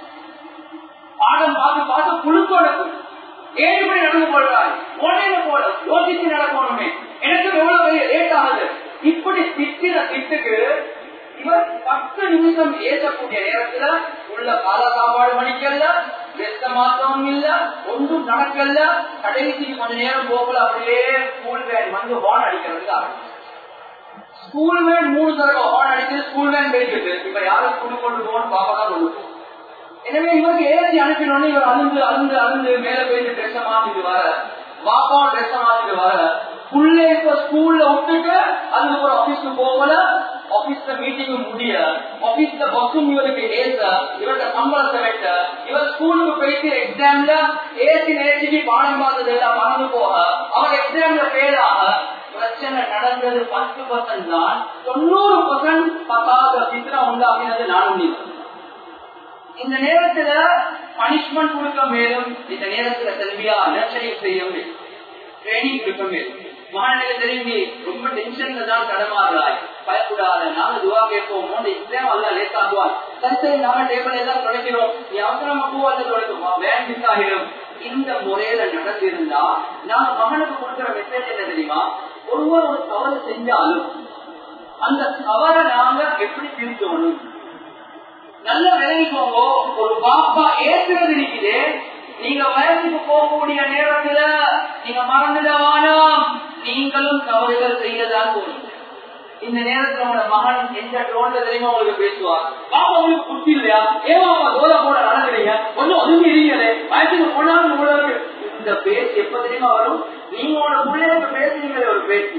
பாடம் பார்த்து பார்த்து புழுக்கோடக்கு ஏழு மணி நடந்து கொள்றாய் உடனே போல யோசிச்சு நடக்கணுமே எனக்கு எவ்வளவு பெரிய லேட் ஆகுது இப்படி திட்டின திட்டுக்கு இவர் பத்து நிமிஷம் ஏற்றக்கூடிய நேரத்துல உள்ள கால சாப்பாடு மணிக்கல்ல வெத்த மாத்தமும் இல்ல ஒன்றும் நடக்கல கடைசிக்கு கொஞ்ச நேரம் போகல அப்படியே ஸ்கூல் வேன் வந்து ஹார்ன் அடிக்கிறதுக்கு ஆரம்பிச்சு ஸ்கூல் வேன் மூணு தடவை ஹார்ன் அடிக்குது ஸ்கூல் வேன் போயிட்டு இப்ப யாரும் ஸ்கூலுக்கு கொண்டு போகணும் பாப்பா தான் கொண்டு போகும் எனவே இவருக்கு ஏற்றி அனுப்பினோடனே இவர் அழுந்து அழுந்து அழுந்து மேல போயிட்டு ட்ரெஸ் மாத்திட்டு வர பாப்பாவும் ட்ரெஸ் மாத்திட்டு வர புள்ள இப்ப ஸ்கூல்ல விட்டுட்டு அதுக்கப்புறம் ஆபீஸ்க்கு போகல ஆபீஸ்ல மீட்டிங் முடிய ஆபீஸ்ல பஸ்ஸும் இவருக்கு ஏச இவர்கிட்ட சம்பளத்தை வெட்ட இவர் ஸ்கூலுக்கு போயிட்டு எக்ஸாம்ல ஏசி நேசிட்டு பாடம் பார்த்தது எல்லாம் மறந்து போக அவர் எக்ஸாம்ல ஃபெயில் ஆக பிரச்சனை நடந்தது பத்து பர்சன்ட் தான் தொண்ணூறு பர்சன்ட் பத்தாவது சித்திரம் உண்டாக்கினது நானும் நீங்க இந்த நேரத்துல பனிஷ்மெண்ட் கொடுக்க மேலும் இந்த நேரத்துல செல்வியா நர்சரிங் செய்ய வேண்டும் ட்ரைனிங் கொடுக்க மேலும் மகாநிலை தெரிஞ்சு ரொம்ப டென்ஷன்ல தான் தடமாறுறாய் பயப்படாத நாங்க துவா கேட்போம் மூணு எக்ஸாம் அல்ல லேட் ஆகுவார் சரி சரி நாம டேபிள் எல்லாம் தொடக்கிறோம் நீ அவசரம் பூவால தொடக்குமா வேன் மிஸ் ஆகிடும் இந்த முறையில நடந்திருந்தா நாங்க மகனுக்கு கொடுக்கிற மெசேஜ் என்ன தெரியுமா ஒருவர் ஒரு தவறு செஞ்சாலும் அந்த தவறை நாங்க எப்படி திருத்தணும் நல்ல விலகிக்கோங்க ஒரு பாப்பா ஏற்றுறது இருக்குது நீங்க வயசுக்கு போகக்கூடிய நேரத்துல நீங்க மறந்துடவானா நீங்களும் தவறுகள் செய்யதான் போறீங்க இந்த நேரத்துல உங்களோட மகன் எந்த டோன்ல தெரியுமா உங்களுக்கு பேசுவார் பாப்பா உங்களுக்கு புத்தி இல்லையா ஏமாப்பா தோலை போட நடக்கிறீங்க கொஞ்சம் ஒதுங்கி இருக்கீங்களே வயசுக்கு போனாலும் உங்களுக்கு இந்த பேச்சு எப்ப தெரியுமா வரும் நீங்க உங்களோட பிள்ளைகளுக்கு பேசுறீங்களே ஒரு பேச்சு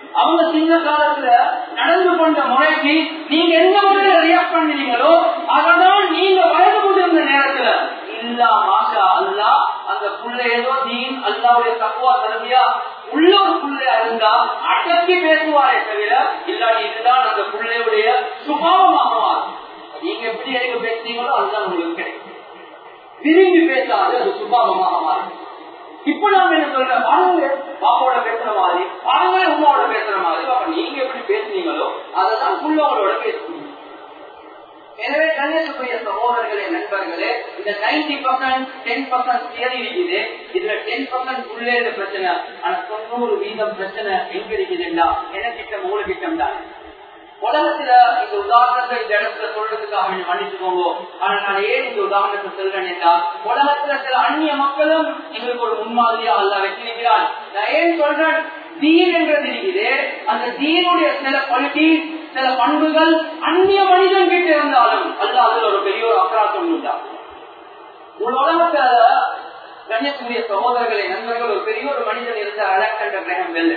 அவங்க சின்ன காலத்துல நடந்து கொண்ட முறைக்கு நீங்க எந்த முறையில ரியாக்ட் பண்ணீங்களோ அதனால் நீங்க வயது முதிர்ந்த நேரத்துல இல்லா மாஷா அல்லா அந்த புள்ள ஏதோ தீன் அல்லாவுடைய தக்குவா தரவியா உள்ள ஒரு புள்ளையா இருந்தா அடக்கி பேசுவாரே தவிர இல்லாட்டி இதுதான் அந்த புள்ளையுடைய சுபாவமாக மாறும் நீங்க எப்படி எனக்கு பேசுறீங்களோ அதுதான் உங்களுக்கு கிடைக்கும் விரும்பி பேசாது அது சுபாவமாக மாறும் இப்ப நாம என்ன சொல்ற பாருங்க பாப்பாவோட பேசுற மாதிரி பாருங்க உமாவோட பேசுற மாதிரி அப்ப நீங்க எப்படி பேசுனீங்களோ அததான் புள்ளவங்களோட பேசுவீங்க எனவே கண்ணியத்துக்குரிய சகோதரர்களே நண்பர்களே இந்த ninety percent ten percent theory இருக்குது இதுல டென் பர்சன்ட் உள்ளே பிரச்சனை ஆனா தொண்ணூறு வீதம் பிரச்சனை எங்க இருக்குதுன்னா என்ன கிட்டம் மூணு கிட்டம் தான் உலகத்துல இந்த உதாரணத்தை இந்த இடத்துல சொல்றதுக்காக நீங்க மன்னிச்சுக்கோங்க ஆனா நான் ஏன் இந்த உதாரணத்தை சொல்றேன் என்றால் உலகத்துல சில அந்நிய மக்களும் எங்களுக்கு ஒரு முன்மாதிரியா அல்ல வச்சிருக்கிறான் நான் ஏன் சொல்றேன் தீன் என்றது இருக்குது அந்த தீனுடைய சில குவாலிட்டி சில பண்புகள் அந்நிய மனிதன் கிட்ட இருந்தாலும் அல்ல அதுல ஒரு பெரிய ஒரு அக்கராத்தம் உண்டா ஒரு உலகத்துல கண்ணியக்கூடிய சகோதரர்களை நண்பர்கள் ஒரு பெரிய ஒரு மனிதன் இருந்த அலெக்சாண்டர் கிரகம் வெல்ல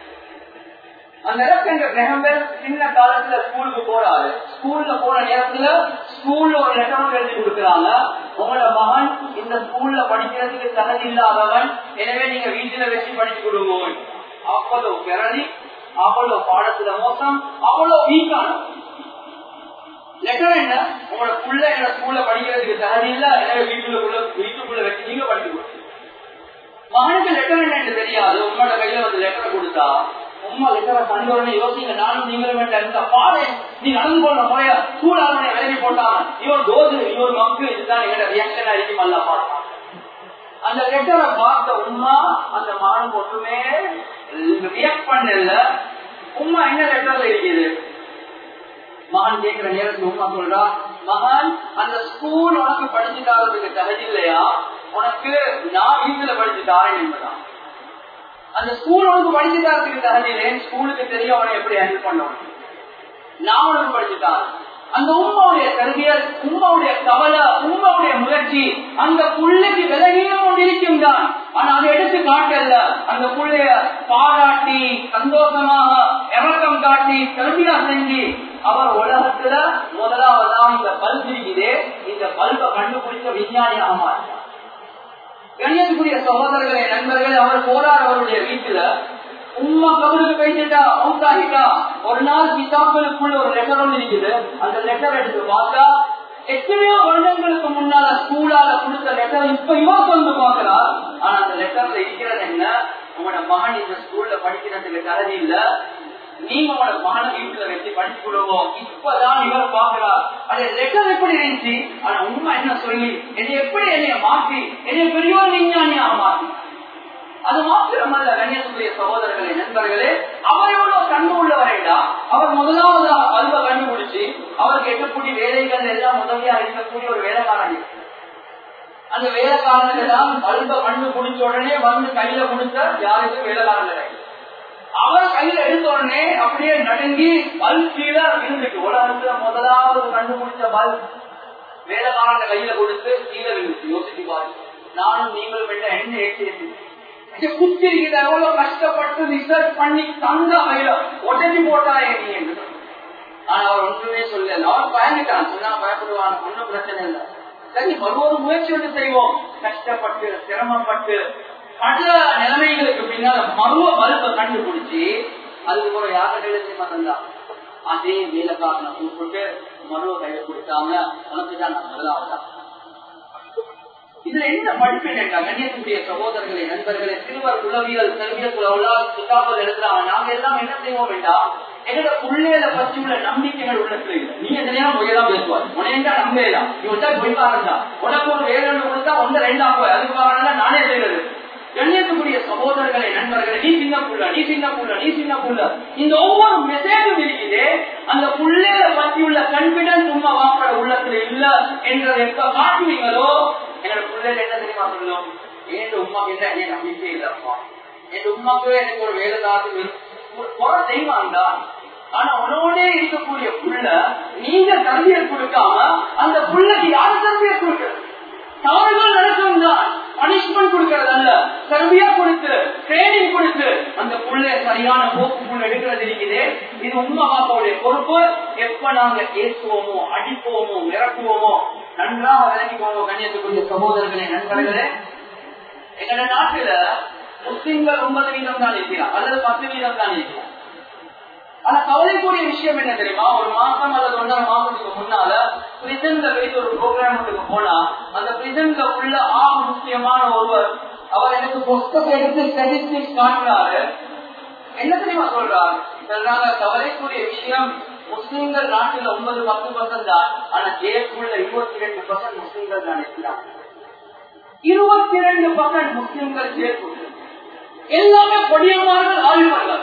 அந்த அலெக்சாண்டர் கிரகம் பெல் சின்ன காலத்துல ஸ்கூலுக்கு போறாரு ஸ்கூல்ல போற நேரத்துல ஸ்கூல்ல ஒரு லெட்டரும் எழுதி கொடுக்குறாங்க உங்களோட மகன் இந்த ஸ்கூல்ல படிக்கிறதுக்கு தகுதி இல்லாதவன் எனவே நீங்க வீட்டுல வச்சு படிச்சு கொடுங்க அவ்வளவு பிறதி அவ்வளவு பாடத்துல மோசம் அவ்வளவு வீக்கான லெட்டர் என்ன உங்களோட புள்ள என்ன ஸ்கூல்ல படிக்கிறதுக்கு தகுதி இல்ல எனவே வீட்டுக்குள்ள வீட்டுக்குள்ள வச்சு நீங்க படிச்சு கொடுங்க மகனுக்கு லெட்டர் என்னன்னு தெரியாது உங்களோட கையில வந்து லெட்டர் கொடுத்தா உமா லெட்டரை கண்டோடனே யோசிங்க நானும் நீங்களும் வேண்டாம் இந்த பாதை நீ நடந்து கொள்ள முறையா சூடாளனை விலகி போட்டான் இவன் தோது இவன் மக்கு இதுதான் எங்களோட ரியாக்ஷனா இருக்கும் அல்ல பார்த்தான் அந்த லெட்டரை பார்த்த உமா அந்த மகன் ஒன்றுமே ரியாக்ட் பண்ணல உமா என்ன லெட்டர்ல இருக்குது மகன் கேட்கிற நேரத்தில் உமா சொல்றா மகன் அந்த ஸ்கூல் உனக்கு படிச்சு தரதுக்கு தகுதி இல்லையா உனக்கு நான் வீட்டுல படிச்சு தாரேன் என்பதான் அந்த ஸ்கூல் உனக்கு படிச்சு தரதுக்கு தகுதி இல்லை ஸ்கூலுக்கு தெரியும் அவனை எப்படி ஹேண்டில் பண்ணணும் நான் உனக்கு படிச்சு தாரேன் அந்த உமாவுடைய கருவியல் உமாவுடைய கவலை உமாவுடைய முயற்சி அந்த புள்ளைக்கு விலகியும் கொண்டிருக்கும் தான் ஆனா அதை எடுத்து காட்டல அந்த புள்ளைய பாராட்டி சந்தோஷமாக இறக்கம் காட்டி கருவியா செஞ்சு அவர் உலகத்துல முதலாவதா இந்த பல்ப் இருக்குது இந்த பல்பை கண்டுபிடிச்ச விஞ்ஞானியாக மாறினார் கண்ணியத்துக்குரிய சகோதரர்களே நண்பர்களே அவர் போறார் அவருடைய வீட்டுல உம்மா கபருக்கு போயிட்டா அவுத்தாகிட்டா ஒரு நாள் கிதாக்களுக்குள்ள ஒரு லெட்டர் ஒன்று இருக்குது அந்த லெட்டர் எடுத்து பார்த்தா எத்தனையோ வருடங்களுக்கு முன்னால ஸ்கூலால கொடுத்த லெட்டர் இப்ப இவர் வந்து பாக்குறார் ஆனா அந்த லெட்டர்ல இருக்கிறது என்ன உங்களோட மகன் இந்த ஸ்கூல்ல படிக்கிறதுக்கு தகுதி இல்ல நீங்க உங்களோட மகனை வீட்டுல வச்சு படிச்சு கொடுவோம் இப்பதான் இவர் பாக்குறார் அது லெட்டர் எப்படி இருந்துச்சு ஆனா உண்மை என்ன சொல்லி என்னை எப்படி என்னைய மாற்றி என்னைய பெரிய ஒரு விஞ்ஞானியாக மாற்றி அது மாத்திரமல்ல கண்ணியத்துக்குரிய சகோதரர்களே நண்பர்களே அவர் எவ்வளவு கண்டு உள்ளவரைடா அவர் முதலாவது பல்ப கண்டுபிடிச்சு அவருக்கு எட்டக்கூடிய வேலைகள் எல்லாம் உதவியா இருக்கக்கூடிய ஒரு வேலைக்காரன் அந்த வேலைக்காரன் எல்லாம் பல்ப கண்டுபிடிச்ச உடனே வந்து கையில கொடுத்த யாருக்கும் வேலைக்காரன் கிடையாது அவர் கையில எடுத்த உடனே அப்படியே நடுங்கி பல் கீழே விழுந்துட்டு உலகத்துல முதலாவது கண்டுபிடிச்ச பல் வேலைக்காரன் கையில கொடுத்து கீழே விழுந்துச்சு யோசிச்சு பாரு நானும் நீங்களும் என்ன என்ன ஏற்றி குத்திருக்கிற எவ்வளவு கஷ்டப்பட்டு ரிசர்ச் பண்ணி தந்த கையில உடஞ்சி போட்டாயே நீ என்று ஆனா அவர் ஒன்றுமே சொல்லல அவர் பயந்துட்டான் சொன்னா பயப்படுவான் ஒன்றும் பிரச்சனை இல்லை சரி மறுபொரு முயற்சி ஒன்று செய்வோம் கஷ்டப்பட்டு சிரமப்பட்டு பல நிலைமைகளுக்கு பின்னால மருவ பல்பை கண்டுபிடிச்சு அதுக்கு கூட யார கையில செய்ய தந்தா அதே வேலைக்காரனை கூப்பிட்டு மருவ கையில கொடுத்தாங்க உனக்கு தான் முதலாவதா இதுல என்ன படிப்பு கேட்டா கண்ணியத்துடைய சகோதரர்களே நண்பர்களே சிறுவர் உளவியல் செல்வியத்துல சுத்தாமல் எழுதுறாங்க நாங்க எல்லாம் என்ன செய்வோம் வேண்டாம் எங்களோட பிள்ளையில பற்றி உள்ள நம்பிக்கைகள் உள்ளத்துல இல்லை நீ எதனையா பொய்யதான் பேசுவார் உனையா நம்பலாம் நீ வச்சா பொய்க்காரன் தான் உனக்கு ஒரு வேலை கொடுத்தா ஒன்று ரெண்டா போய் அதுக்கு காரணம் நானே செய்யறது கண்ணியத்துக்குரிய சகோதரர்களை நண்பர்களை நீ சின்ன புள்ள நீ சின்ன புள்ள நீ சின்ன புள்ள இந்த ஒவ்வொரு மெசேஜும் இருக்குது அந்த புள்ளைய பத்தி உள்ள கான்பிடன்ஸ் உண்மை வாப்பட உள்ளத்துல இல்ல என்றதை எப்ப காட்டுவீங்களோ என்னோட பிள்ளைகள் என்ன தெரியுமா சொல்லும் என் உமா கிட்ட என் நம்பிக்கை இல்லப்பா என் உமாக்கு எனக்கு ஒரு வேலை தாத்து குறை செய்வான் தான் ஆனா உன்னோடே இருக்கக்கூடிய புள்ள நீங்க தம்பியை கொடுக்காம அந்த புள்ளைக்கு யாரு தம்பியை கொடுக்கிறது தவறுகள் நடக்கும் தான் பனிஷ்மெண்ட் கொடுக்கறது அல்ல கல்வியா கொடுத்து ட்ரைனிங் கொடுத்து அந்த புள்ளை சரியான போக்குக்குள்ள எடுக்கிறது இருக்குது இது உண்மை பாப்பாவுடைய பொறுப்பு எப்ப நாங்க பேசுவோமோ அடிப்போமோ மிரட்டுவோமோ நன்றாக விளங்கிக்கோங்க கண்ணியத்துக்குரிய சகோதரர்களே நண்பர்களே எங்களோட நாட்டுல முஸ்லிம்கள் ஒன்பது வீதம் தான் இருக்கிறார் அல்லது பத்து வீதம் தான் இருக்கிறார் ஆனா கவலைக்குரிய விஷயம் என்ன தெரியுமா ஒரு மாசம் அல்லது ஒன்றரை மாசத்துக்கு முன்னால பிரிசன்ல வைத்து ஒரு ப்ரோக்ராமுக்கு போனா அந்த பிரிசன்ல உள்ள ஆக முக்கியமான ஒருவர் அவர் எனக்கு புஸ்தகம் எடுத்து ஸ்டாட்டிஸ்டிக்ஸ் காட்டினாரு என்ன தெரியுமா சொல்றார் சொல்றாங்க கவலைக்குரிய விஷயம் முஸ்லிம்கள் நாட்டில் ஒன்பது பத்து பர்சன்ட் தான் ஆனா ஜெயக்குள்ள இருபத்தி ரெண்டு பர்சன்ட் முஸ்லிம்கள் தான் இருக்கிறாங்க இருபத்தி ரெண்டு பர்சன்ட் முஸ்லிம்கள் ஜெயக்குள்ள எல்லாமே கொடியமார்கள் ஆய்வார்கள்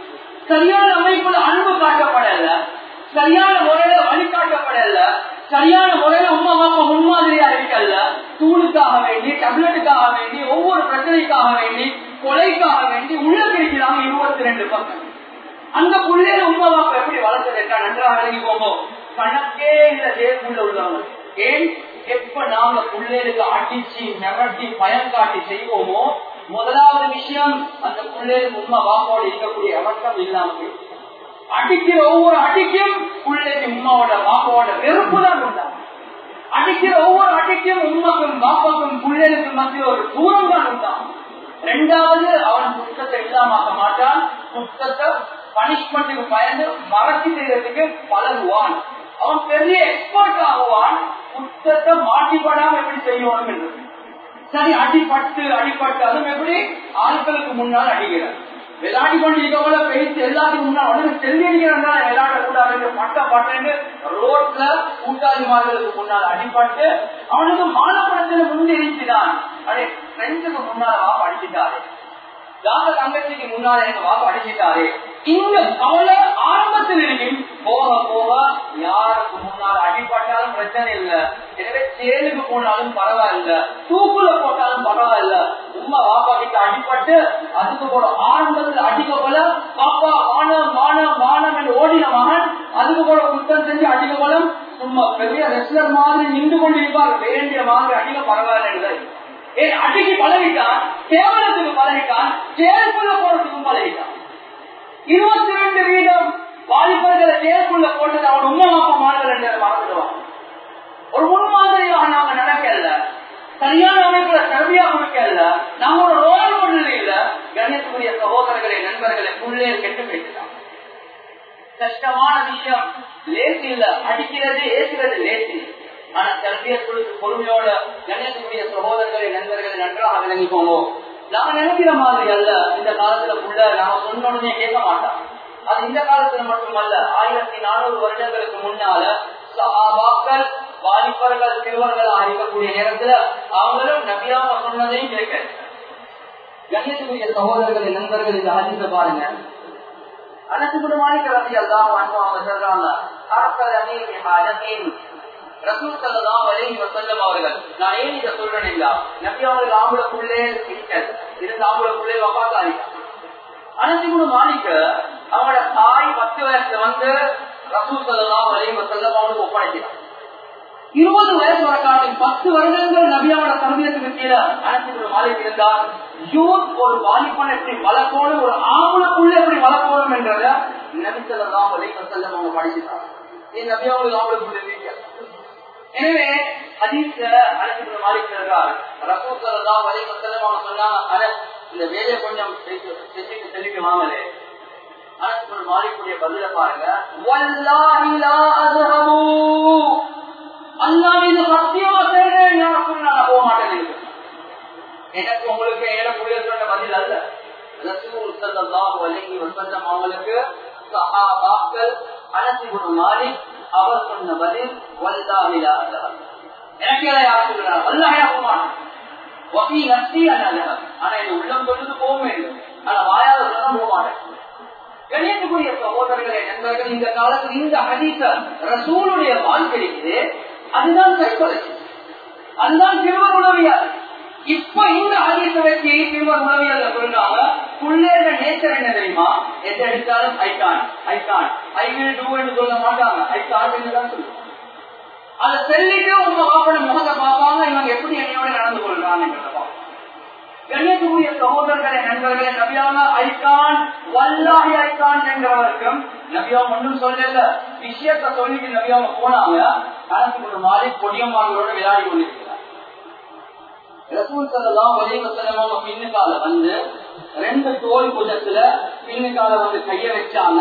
சரியான அமைப்புல அன்பு காட்டப்படல சரியான முறையில வழிகாட்டப்படல சரியான முறையில உமா பாப்பா முன்மாதிரியா இருக்கல்ல தூளுக்காக வேண்டி டப்லெட்டுக்காக வேண்டி ஒவ்வொரு பிரச்சனைக்காக வேண்டி கொலைக்காக வேண்டி உள்ள இருக்கிறாங்க இருபத்தி ரெண்டு பக்கம் அந்த புள்ளையில உமா பாப்பா எப்படி வளர்த்ததுக்கா நன்றாக விலகி போவோம் கணக்கே இல்ல ஜெயக்குள்ள உள்ளவங்க ஏன் எப்ப நாங்க பிள்ளைகளுக்கு அடிச்சு மிரட்டி பயம் காட்டி செய்வோமோ முதலாவது விஷயம் அந்த பிள்ளைகளுக்கு உண்மை வாப்பாவோட இருக்கக்கூடிய அவசரம் இல்லாம போயிடுச்சு. அடிக்கிற ஒவ்வொரு அடிக்கும் பிள்ளைக்கு உமாவோட வாப்பாவோட வெறுப்பு தான் உண்டாகும் அடிக்கிற ஒவ்வொரு அடிக்கும் உண்மைக்கும் பாப்பாக்கும் பிள்ளைகளுக்கு மத்திய ஒரு தூரம் தான் உண்டாகும் ரெண்டாவது அவன் குற்றத்தை இல்லாமக்க மாட்டான் குற்றத்தை பனிஷ்மெண்ட்டுக்கு பயந்து மறைச்சி செய்யறதுக்கு பழகுவான் அவன் பெரிய எக்ஸ்பர்ட் ஆகுவான் குற்றத்தை மாட்டிப்படாம எப்படி செய்யணும் என்றது சரி அடிபட்டு அடிபட்டு அதுவும் எப்படி ஆட்களுக்கு முன்னால் அடிக்கிறார் விளையாடி கொண்டிருக்கவங்கள பேசி எல்லாத்துக்கும் முன்னால் உடனே செல்லி அடிக்கிறாங்க விளையாட கூடாது பட்ட பட்டு ரோட்ல கூட்டாளிமார்களுக்கு முன்னால் அடிபட்டு அவனுக்கு மானப்படத்துல முன்னிறுத்தினான் அடே ஃப்ரெண்ட்ஸுக்கு முன்னால வாப்ப அடிச்சுட்டாரு தாத்த தங்கச்சிக்கு முன்னால எங்க வாப்ப அடிச்சுட்டாரு இந்த கவலை ஆரம்பத்தில் இருக்கும் போக போக யாருக்கு முன்னால் அடிபட்டாலும் பிரச்சனை இல்ல எனவே சேலுக்கு போனாலும் பரவாயில்ல தூக்குல போட்டாலும் பரவாயில்ல உமா வாப்பா கிட்ட அடிபட்டு அதுக்கு போல ஆரம்பத்தில் அடிக்க போல பாப்பா வானம் வானம் வானம் என்று ஓடின மகன் அதுக்கு போல குத்தம் செஞ்சு அடிக்க போல சும்மா பெரிய ரெஸ்லர் மாதிரி நின்று கொண்டிருப்பார் வேண்டிய மாதிரி அடிக்க பரவாயில்ல ஏன் அடிக்கு பழகிட்டான் கேவலத்துக்கு பழகிட்டான் ஜெயக்குள்ள போறதுக்கும் பழகிட்டான் இருபத்தி ரெண்டு வீதம் வாலிபர்களை ஜெயக்குள்ள போட்டது அவன் உண்மை மாப்பமானவர் என்று மறந்துடுவான் ஒரு முன்மாதிரியாக நாங்க நடக்கல சரியான அமைப்புல கல்வியா கொடுக்கல நாங்க ஒரு ரோல் மாடல் இல்ல கணியத்துக்குரிய சகோதரர்களை நண்பர்களை உள்ளே கெட்டு போயிட்டுதான் கஷ்டமான விஷயம் லேசி இல்ல அடிக்கிறது ஏசுறது லேசி ஆனா கல்வியர்களுக்கு பொறுமையோட கணியத்துக்குரிய சகோதரர்களை நண்பர்களை நன்றாக விளங்கிக்கோங்க நாங்க நினைக்கிற மாதிரி அல்ல இந்த காலத்துல உள்ள நாம சொன்னோடனே கேட்க மாட்டோம் அது இந்த காலத்துல மட்டுமல்ல ஆயிரத்தி நானூறு வருடங்களுக்கு முன்னால சஹாபாக்கள் வாலிபர்கள் சிறுவர்கள் இருக்கக்கூடிய நேரத்துல அவங்களும் நபியாம சொன்னதையும் கேட்க கணியத்துக்குரிய சகோதரர்களை நண்பர்கள் இந்த ஆதித்த பாருங்க அனைத்து குடும்பமானிக்கிறது எல்லாம் அவங்க சொல்றாங்க ரசூல் சல்லல்லாஹு அலைஹி வஸல்லம் அவர்கள் நான் ஏன் இதை சொல்றேன் இல்ல நபி அவர்கள் ஆம்பளக்குள்ளே இருக்கிறது இருந்து ஆம்பளக்குள்ளே வபாத்தாரி அனந்திகுணு மாணிக்க அவங்களோட தாய் பத்து வயசுல வந்து ரசூல் சல்லல்லாஹு அலைஹி வஸல்லம் அவங்களுக்கு ஒப்படைக்கிறார் இருபது வயசு வரக்காட்டில் பத்து வருடங்கள் நபியாவோட தரபியத்துக்கு கீழே அனந்திகுணு மாலிக் இருந்தார் யூத் ஒரு வாலிபன் எப்படி வளர்க்கணும் ஒரு ஆம்பளக்குள்ளே எப்படி வளர்க்கணும் என்றத நபி சல்லல்லாஹு அலைஹி வஸல்லம் அவங்க படிக்கிறார் நீ நபி அவங்களுக்கு ஆம்பளக்குள்ளே இருக்கீங்க எனவே ஹதீஸ்ல அனசுக்கு மாலிக் சொல்றார் ரசூசல்லா வலை வசல்லம் அவங்க சொன்னாங்க அனஸ் இந்த வேலையை கொஞ்சம் செஞ்சுட்டு செல்லிட்டு வாங்கலே அனசுக்கு மாலிக்குடைய பதில பாருங்க வல்லாஹி லா அஸ்ஹபு அல்லாஹ் மீது சத்தியமா செய்றேன் யார் சொன்னா நான் போக மாட்டேன் எனக்கு உங்களுக்கு எனக்குள்ள சொன்ன பதில் அல்ல ரசூல் ஸல்லல்லாஹு அலைஹி வஸல்லம் அவங்களுக்கு சஹாபாக்கள் அனஸ் இப்னு மாலிக் அவர் சொன்ன பதில் வல்லாஹிலா எனக்கு யார் சொல்றாங்க வல்லாஹிலா போமான் வகி நஸ்தி அண்ணா ஆனா இது உள்ளம் சொல்லுது போகவே இல்லை ஆனா வாயால சொன்னா போக மாட்டேன் கணியத்துக்குரிய சகோதரர்களே நண்பர்கள் இந்த காலத்தில் இந்த ஹதீச ரசூலுடைய வாழ்க்கை இருக்குது அதுதான் கைப்பற்றி அதுதான் திருவர் உணவியார் இப்ப இந்த ஹதீச வச்சு திருவர் உணவியார் சொல்றாங்க புள்ளேற நேச்சர் என்ன தெரியுமா எதை எடுத்தாலும் I can I can I will do என்று சொல்ல மாட்டாங்க ஐ கான் என்று தான் சொல்லுவாங்க அதை சொல்லிட்டு உங்க பாப்பன முகத்தை பார்ப்பாங்க இவங்க எப்படி என்னையோட நடந்து கொள்றாங்க கண்ணியத்துக்குரிய சகோதரர்களே நண்பர்களே நபியான ஐக்கான் வல்லாஹி ஐக்கான் என்கிறவருக்கும் நபியாம் ஒன்றும் சொல்லல விஷயத்த சொல்லிட்டு நபியாம போனாங்க கணக்கு ஒரு மாதிரி கொடியம்மாங்களோட விளையாடி கொண்டிருக்கிறார் ரசூல் சல்லாம் ஒரே வசனமாக பின்னுக்கால வந்து ரெண்டு தோல் புஜத்துல பின்னுக்கால வந்து கைய வச்சாங்க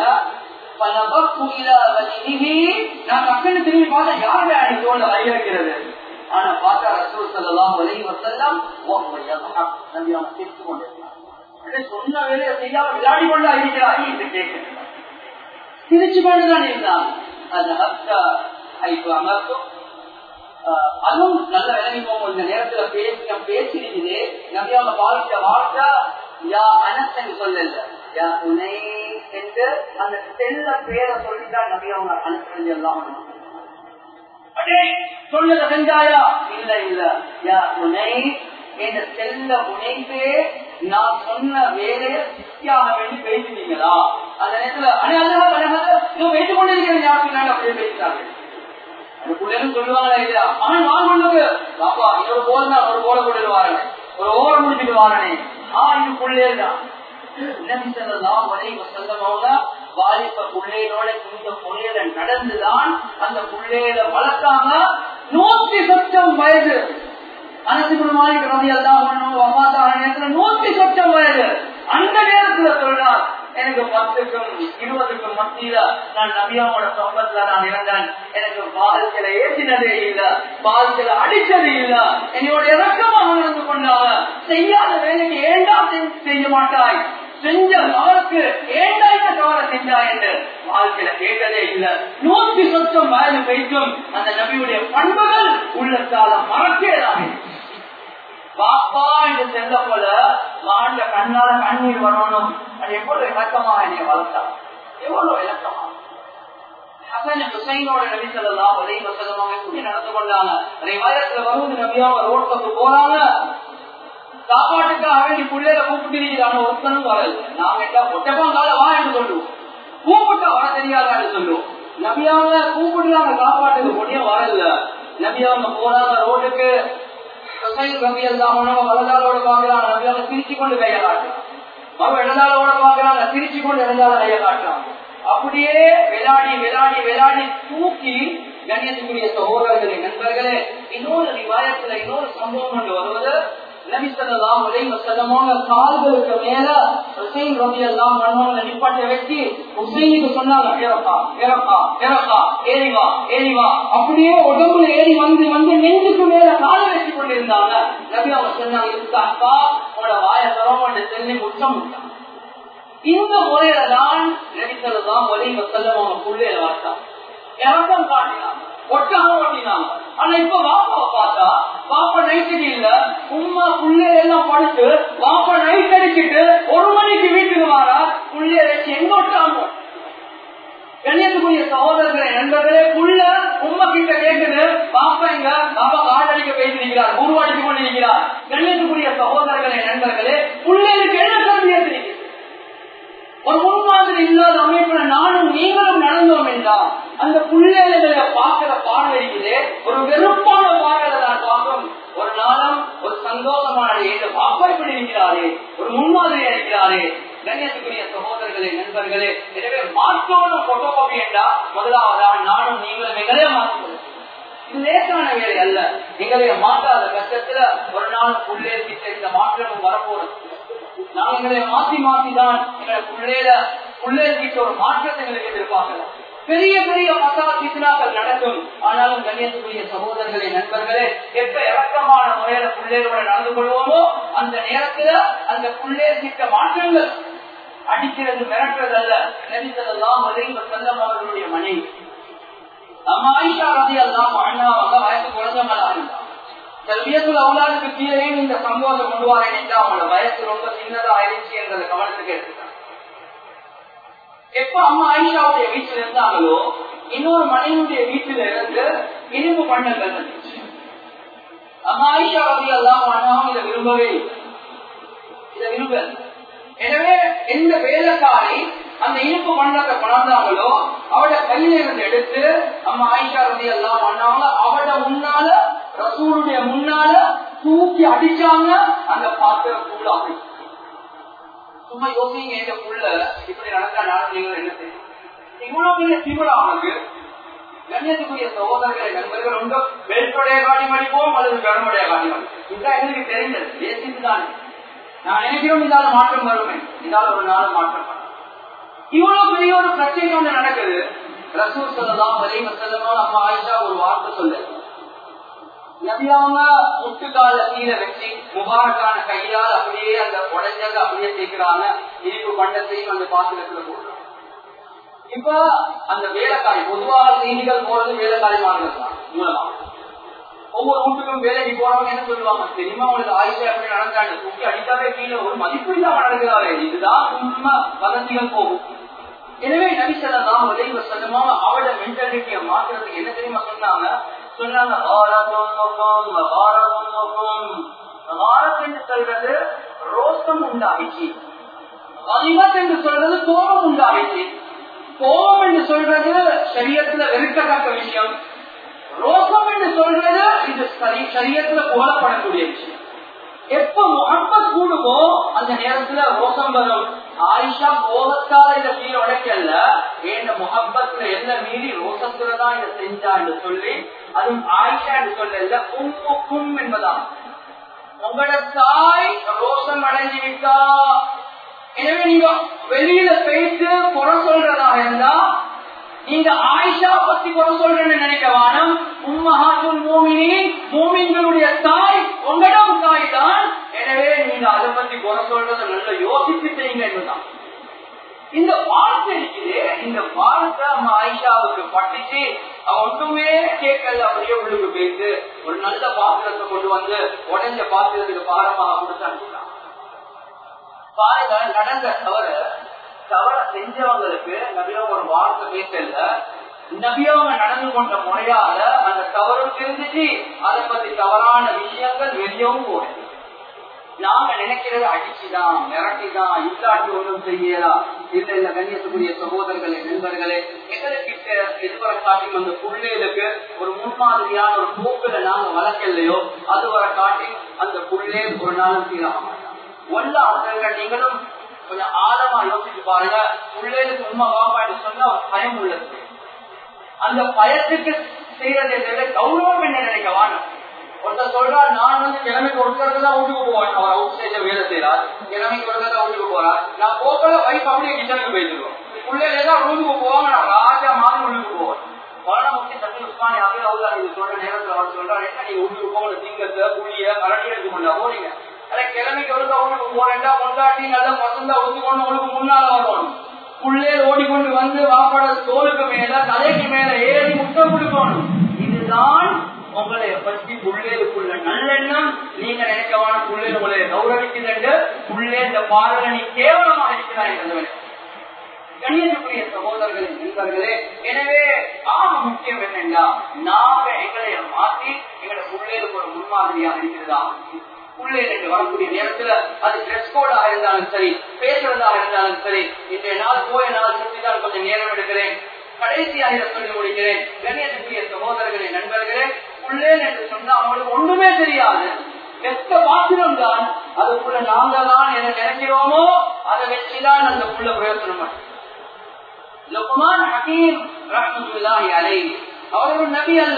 நான் டக்குன்னு திரும்பி பார்த்தா யாருடைய அடி தோல்ல கைய வைக்கிறது ஆனா பார்த்தா ரசூல் சல்லாம் ஒரே வசல்லாம் நம்பி அவங்க சிரித்து கொண்டிருக்கிறார் சொன்ன வேலையை செய்யாம விளையாடி கொண்டா இருக்கிறாய் என்று கேட்கிறேன் சிரிச்சு கொண்டுதான் இருந்தான் அந்த ஹப்தா ஐப்பு அமர்த்தும் அதுவும் நல்ல விளங்கி போகும் இந்த நேரத்துல பேசி பேசிருக்குது நம்பியாம பாதித்த வார்த்தை யா அனஸ் என்று சொல்லல யா துணை என்று அந்த செல்ல பேரை சொல்லிதான் நம்பியாவங்க அனுசரிஞ்சு எல்லாம் சொன்னதை செஞ்சாயா இல்ல இல்ல யா துணை என்ற செல்ல உணைந்தே நான் சொன்ன வேலையை சித்தியாக வேண்டி பேசினீங்களா அந்த நேரத்துல அணை அழகா அழகாக பேசிக் கொண்டிருக்கிறேன் யார் சொன்னாங்க அப்படியே பேசிட்டாங்க அதுக்குள்ளேன்னு சொல்லுவாங்களா இல்லையா அவன் நான் கொண்டது பாப்பா இன்னொரு போல தான் ஒரு போல கொண்டு வாரனே ஒரு ஓரம் முடிச்சுட்டு வாரனே ஆ இதுக்குள்ளே தான் வாலிப்ப புள்ளையோட இந்த புள்ளையில நடந்துதான் அந்த புள்ளையில வளர்க்காம நூத்தி சொச்சம் வயது அனசுகுண மாலிக் ரவி எல்லாம் நேரத்துல நூத்தி சொச்சம் வயது அந்த நேரத்துல சொல்றார் எனக்கு பத்துக்கும் இருபதுக்கும் மத்தியில நான் நபியாவோட சொந்தத்துல நான் இருந்தேன் எனக்கு வாழ்க்கையில ஏற்றினதே இல்ல வாழ்க்கையில அடிச்சது இல்ல என்னோட இறக்கமாக நடந்து கொண்டாங்க செய்யாத வேலைக்கு ஏண்டா செய்ய மாட்டாய் செஞ்ச அவருக்கு ஏண்டா இந்த தவறை செஞ்சா என்று வாழ்க்கையில கேட்டதே இல்ல நூத்தி சொச்சம் வயது வைக்கும் அந்த நபியுடைய பண்புகள் உள்ளத்தால மறக்கேதான் பாப்பா என்று செல்ல போல மாண்ட கண்ணால கண்ணீர் வரணும் அது எவ்வளவு இலக்கமா என்னை வளர்த்தா எவ்வளவு இலக்கமா சாப்பாட்டுக்காக வேண்டி பிள்ளைல கூப்பிட்டு ஒருத்தனும் வரல நாங்க ஒட்டப்பாங்கால வா என்று சொல்லுவோம் கூப்பிட்டா வர தெரியாதான்னு சொல்லுவோம் நபியாவ கூப்பிடுறாங்க சாப்பாட்டுக்கு முடியும் வரல நபியாவங்க போறாங்க ரோட்டுக்கு வலதாலோட பாக்குறாங்க நபியாவ சிரிச்சு கொண்டு கைய காட்டுறாங்க மறு இடதாலோட பாக்குறாங்க சிரிச்சு கொண்டு இடதால கைய காட்டுறாங்க அப்படியே விளையாடி விளையாடி விளையாடி தூக்கி கண்ணியத்துக்குரிய சகோதரர்களே நண்பர்களே இன்னொரு விவாயத்துல இன்னொரு சம்பவம் கொண்டு வருவது நபிசல்லாம் உலக செல்லமான கால்களுக்கு மேல ஹுசைன் ரபி எல்லாம் மன்னவங்களை நிப்பாட்ட வச்சு ஹுசைனுக்கு சொன்னாங்க இறப்பா இறப்பா இறப்பா ஏறிவா ஏறிவா அப்படியே உடம்புல ஏறி வந்து வந்து நெஞ்சுக்கு மேல காலை வச்சு கொண்டிருந்தாங்க நபி அவங்க சொன்னாங்க இருக்காப்பா உங்களோட வாய தரமாட்ட செல்லி முச்சம் இந்த முறையில தான் நபிசல்லாம் உலக செல்லம் அவங்க புள்ளையில வாட்டாங்க இறக்கம் காட்டினாங்க ஒட்டாக ஓட்டினாங்க ஆனா இப்ப வாப்பாவை பார்த்தா வாப்பா நைட்டுக்கு இல்ல உமா புள்ளை எல்லாம் படுத்து வாப்பா நைட் அடிச்சுட்டு ஒரு மணிக்கு வீட்டுக்கு வாரா புள்ளைய வச்சு எங்க ஒட்டாங்க கண்ணியத்துக்குரிய சகோதரர்களே நண்பர்களே புள்ள உமா கிட்ட கேட்குது பாப்பா எங்க பாப்பா காடடிக்க பேசியிருக்கிறார் உருவாடித்துக் கொண்டிருக்கிறார் கண்ணியத்துக்குரிய சகோதரர்களே நண்பர்களே புள்ளைகளுக்கு என்ன கல்வி ஒரு முன்மாதிரி இல்லாத அமைப்புல நானும் நீங்களும் நடந்தோம் என்றால் அந்த பிள்ளைகளை பார்க்கிற பார்வை இருக்குது ஒரு வெறுப்பான பார்வையில நான் பார்க்கும் ஒரு நாளும் ஒரு சந்தோஷமான பாப்பா இப்படி இருக்கிறாரே ஒரு முன்மாதிரி இருக்கிறாரே கண்ணியத்துக்குரிய சகோதரர்களே நண்பர்களே எனவே மாற்றோட போட்டோகாபி என்றா முதலாவதாக நானும் நீங்களும் எங்களே மாற்றுவது இது லேசான வேலை அல்ல எங்களை மாற்றாத கஷ்டத்துல ஒரு நாள் உள்ளே கிட்ட இந்த மாற்றமும் வரப்போறது நாங்கள் எங்களை மாத்தி மாத்தி தான் எங்களை பிள்ளையில பிள்ளைகிட்ட ஒரு மாற்றத்தை எங்களுக்கு எதிர்பார்க்கலாம் பெரிய பெரிய மசா சித்னாக்கள் நடக்கும் ஆனாலும் கண்ணியத்துக்குரிய சகோதரர்களே நண்பர்களே எப்ப இறக்கமான முறையில பிள்ளைகளோட நடந்து கொள்வோமோ அந்த நேரத்துல அந்த பிள்ளைகள் கிட்ட மாற்றங்கள் அடிக்கிறது மிரட்டுறது அல்ல நெரிசலெல்லாம் செல்லம் அவர்களுடைய மனைவி நம்ம ஆயிஷா ரதி எல்லாம் அண்ணாவாக வயசு குழந்தைங்களா இருந்தா செல்வியத்துல அவுலாதுக்கு கீழே இந்த சம்பவத்தை கொண்டு வர நினைச்சா அவங்களோட வயசு ரொம்ப சின்னதா ஆயிடுச்சு என்றதை கவனத்துக்கு எடுத்துட்டாங்க எப்ப அம்மா ஆயிஷாவுடைய வீட்டுல இருந்தாங்களோ இன்னொரு மனைவியுடைய வீட்டுல இருந்து இரும்பு பண்ணங்கள் வந்துச்சு அம்மா ஆயிஷா ரதி எல்லாம் அண்ணாவும் இதை விரும்பவே இதை விரும்பல எனவே எந்த வேலைக்காரி அந்த இனிப்பு பண்ணத்தை கொண்டாந்தாங்களோ அவட கையில இருந்து எடுத்து அம்மா ஆயிஷா ரதி எல்லாம் பண்ணாங்க அவட முன்னால ரசூலுடைய முன்னால தூக்கி அடிச்சாங்க அந்த பாத்திரம் சூடாகும் சும்மா யோசிங்க எங்க புள்ள இப்படி நடந்தா நானும் நீங்கள் என்ன செய்யும் இவ்வளவு பெரிய திமிரானது கண்ணியத்துக்குரிய சகோதரர்களை நண்பர்கள் உண்டு வெல்படைய காட்டி மடிப்போம் அல்லது கனமுடைய காட்டி மடிப்போம் இதுதான் எங்களுக்கு தெரிந்தது தேசியத்துதான் நான் நினைக்கிறோம் இதால மாற்றம் வருமே இதால ஒரு நாள் மாற்றம் வரும். இவ்வளவு பெரிய ஒரு பிரச்சனை ஒன்று நடக்குது ரசூல் சொல்லலாம் வரையும் செல்லணும் நம்ம ஆயிஷா ஒரு வார்த்தை சொல்லு நபியாவங்க முட்டுக்கால கீழே வச்சு முபாரக்கான கையால் அப்படியே அந்த உடஞ்சதை அப்படியே சேர்க்கிறாங்க இனிப்பு பண்டத்தையும் அந்த பாத்திரத்துல போடுறாங்க இப்ப அந்த வேலைக்காரி பொதுவாக செய்திகள் போறது வேலைக்காரிமார்கள் தான் மூலமா ஒவ்வொரு வீட்டுக்கும் வேலைக்கு போறவங்க என்ன சொல்லுவாங்க தெரியுமா உங்களுக்கு ஆயுஷை அப்படி நடந்தாங்க தூக்கி அடித்தாவே கீழே ஒரு மதிப்பு இல்லாம நடக்கிறாரே இதுதான் உண்மை வதந்திகள் போகும் எனவே நபிசல்லாம் உதவி சொல்லமாக அவட மென்டாலிட்டியை மாற்றுறதுக்கு என்ன தெரியுமா சொன்னாங்க சொன்னாங்க வாரத் என்று சொல்றது ரோசம் உண்டாகிச்சு அதிமத் என்று சொல்றது கோபம் உண்டாகிச்சு கோபம் என்று சொல்றது சரியத்துல வெறுக்கத்தக்க விஷயம் ரோசம் என்று சொல்றது இது சரி சரியத்துல புகழப்படக்கூடிய விஷயம் எப்ப முகப்பத் கூடுமோ அந்த நேரத்துல ரோசம் வரும் ஆயிஷா கோபத்தால இதை மீறி உடைக்கல ஏன் முகப்பத்துல என்ன மீறி ரோசத்துலதான் இதை செஞ்சா என்று சொல்லி அதுவும் ஆயிஷா என்று சொல்லல உம்முக்கும் என்பதான் உங்களோட தாய் ரோசம் அடைஞ்சு விட்டா எனவே நீங்க வெளியில போயிட்டு குறை சொல்றதாக இருந்தா நீங்க ஆயிஷா பத்தி குறை சொல்றேன்னு நினைக்க வானம் உம்மஹாத்துல் மூமினின் மூமின்களுடைய தாய் உங்களிடம் தாய் தான் எனவே நீங்க அதை பத்தி குறை சொல்றதை நல்லா யோசிச்சு செய்யுங்க என்பதுதான் இந்த வார்த்தை இருக்குது இந்த வார்த்தை நம்ம ஆயிஷாவுக்கு பட்டுச்சு அவன் ஒன்றுமே கேட்கல அப்படியே உள்ளுக்கு போயிட்டு ஒரு நல்ல பாத்திரத்தை கொண்டு வந்து உடஞ்ச பாத்திரத்துக்கு பாரமாக கொடுத்து அனுப்பிட்டான் பாருங்க நடந்த தவற தவற செஞ்சவங்களுக்கு நபியவங்க ஒரு வார்த்தை பேசல நபியவங்க நடந்து கொண்ட முறையால அந்த தவறும் தெரிஞ்சிச்சு அதை பத்தி தவறான விஷயங்கள் வெளியவும் போடுது நாங்க நினைக்கிறது அடிச்சுதான் மிரட்டிதான் இல்லாட்டி ஒன்றும் செய்யலாம் இல்ல இல்ல கண்ணியத்துக்குரிய சகோதரர்களே நண்பர்களே எங்களுக்கு எதிர்வர காட்டி அந்த புள்ளைகளுக்கு ஒரு முன்மாதிரியான ஒரு போக்குல நாங்க வளர்க்கலையோ அது வர காட்டி அந்த புள்ளே ஒரு நாளும் சீராக மாட்டாங்க ஒல்ல அவர்கள் நீங்களும் கொஞ்சம் ஆழமா யோசிச்சு பாருங்க பிள்ளைகளுக்கு உண்மை வாப்பாட்டு சொன்னா ஒரு பயம் உள்ளது அந்த பயத்துக்கு செய்யறதை விட கௌரவம் என்ன நினைக்க வாணும் ஒருத்தர் சொல்றார் நான் வந்து கிழமைக்கு ஒருத்தருக்கு தான் வீட்டுக்கு போவேன் அவர் அவுட் ஸ்டேஜ வேலை செய்யறார் கிழமைக்கு ஒருத்தர் தான் வீட்டுக்கு போறார் நான் போக்கல வைஃப் அப்படியே கிச்சனுக்கு போயிடுவோம் பிள்ளைகள் ஏதாவது ரூமுக்கு போவாங்க நான் ராஜா மாதிரி உள்ளுக்கு போவேன் பரணமுக்தி தம்பி உஸ்மானி ஆகிய அவுதார் இது சொல்ற நேரத்தில் அவர் சொல்றாரு என்ன நீங்க வீட்டுக்கு போகல திங்கத்தை புளிய கரடி எடுத்து கொண்டா போறீங்க கிழமைக்கு ஒழுங்கா உனக்கு போறேன்டா கொண்டாட்டி நல்ல பசந்தா ஒத்துக்கொண்டு உனக்கு முன்னால வரணும் புள்ளேல் ஓடிக்கொண்டு வந்து வாப்பட தோலுக்கு மேல தலைக்கு மேல ஏறி முட்டம் கொடுக்கணும் இதுதான் உங்களை பற்றி புள்ளேலுக்குள்ள நல்லெண்ணம் நீங்க நினைக்கவான புள்ளேல் உங்களை கௌரவிக்குது புள்ளே இந்த பாடல நீ கேவலமாக இருக்கிறாய் என்பதை கண்ணியத்துக்குரிய சகோதரர்களே நண்பர்களே எனவே ஆக முக்கியம் என்னென்றா நாங்க எங்களை மாற்றி எங்களோட பிள்ளைகளுக்கு ஒரு முன்மாதிரியாக இருக்கிறதா பிள்ளைகளுக்கு வரக்கூடிய நேரத்துல அது ட்ரெஸ் கோடாக இருந்தாலும் சரி பேசுறதாக இருந்தாலும் சரி இன்றைய நாள் போய நாள் சுற்றிதான் கொஞ்சம் நேரம் எடுக்கிறேன் கடைசியாக இதை சொல்லி முடிக்கிறேன் கண்ணியத்துக்குரிய சகோதரர்களே நண்பர்களே பிள்ளைகள் என்று சொன்னா அவங்களுக்கு ஒண்ணுமே தெரியாது எத்த பாத்திரம் தான் அதுக்குள்ள நாங்க தான் என்ன நினைக்கிறோமோ அதை வச்சுதான் அந்த புள்ள பிரயோசனம் லுக்மான் ஹக்கீம் ரஹ்மத்துல்லாஹி அலைஹி அவர் ஒரு நபி அல்ல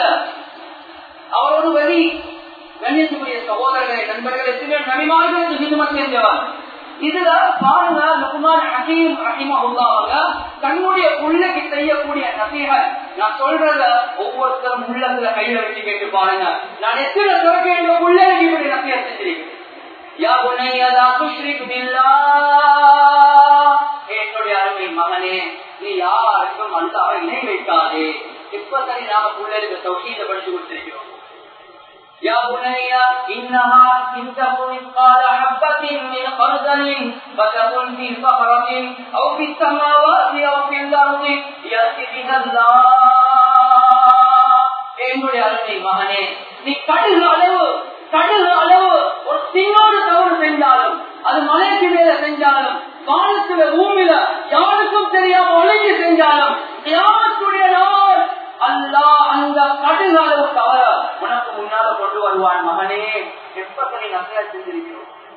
அவர் ஒரு வழி கண்ணியத்துக்குரிய சகோதரர்களை நண்பர்கள் எத்தனை நபிமார்களுக்கு ஹிதுமத் செஞ்சவர் இதுல பாருங்க லுக்மான் ஹக்கீம் ரஹிமஹுல்லாஹ் தன்னுடைய புள்ளைக்கு செய்யக்கூடிய நசீகத் நான் சொல்றத ஒவ்வொருத்தரும் உள்ளத்துல கையில வச்சு கேட்டு பாருங்க நான் எத்தனை திறக்க என்ற பிள்ளைக்கு இப்படி நசீக செஞ்சிருக்கேன் யா புனையதா துஷ்ரிக் பில்லா என்னுடைய அருமை மகனே நீ யாருக்கும் அல்லாவை இணை வைக்காதே இப்ப சரி நாம பிள்ளைகளுக்கு தௌஹீத படிச்சு கொடுத்திருக்கிறோம் يا بني إنها إن تكن مثقال حبة من خردل فتكن في صخرة أو في السماوات أو في الأرض يأتي بها الله என்னுடைய அருமை மகனே நீ கடுகு அளவு கடுகு அளவு ஒரு சின்னோடு தவறு செஞ்சாலும் அது மலைக்கு மேல செஞ்சாலும் வானத்துல பூமியில யாருக்கும் தெரியாம ஒழுங்கி செஞ்சாலும் யாருடைய நாள் அல்லா அந்த கடுகு அளவு தவற உனக்கு முன்னால கொண்டு வருவான் மகனே எப்ப நீ நகையா செஞ்சிருக்கிறோம்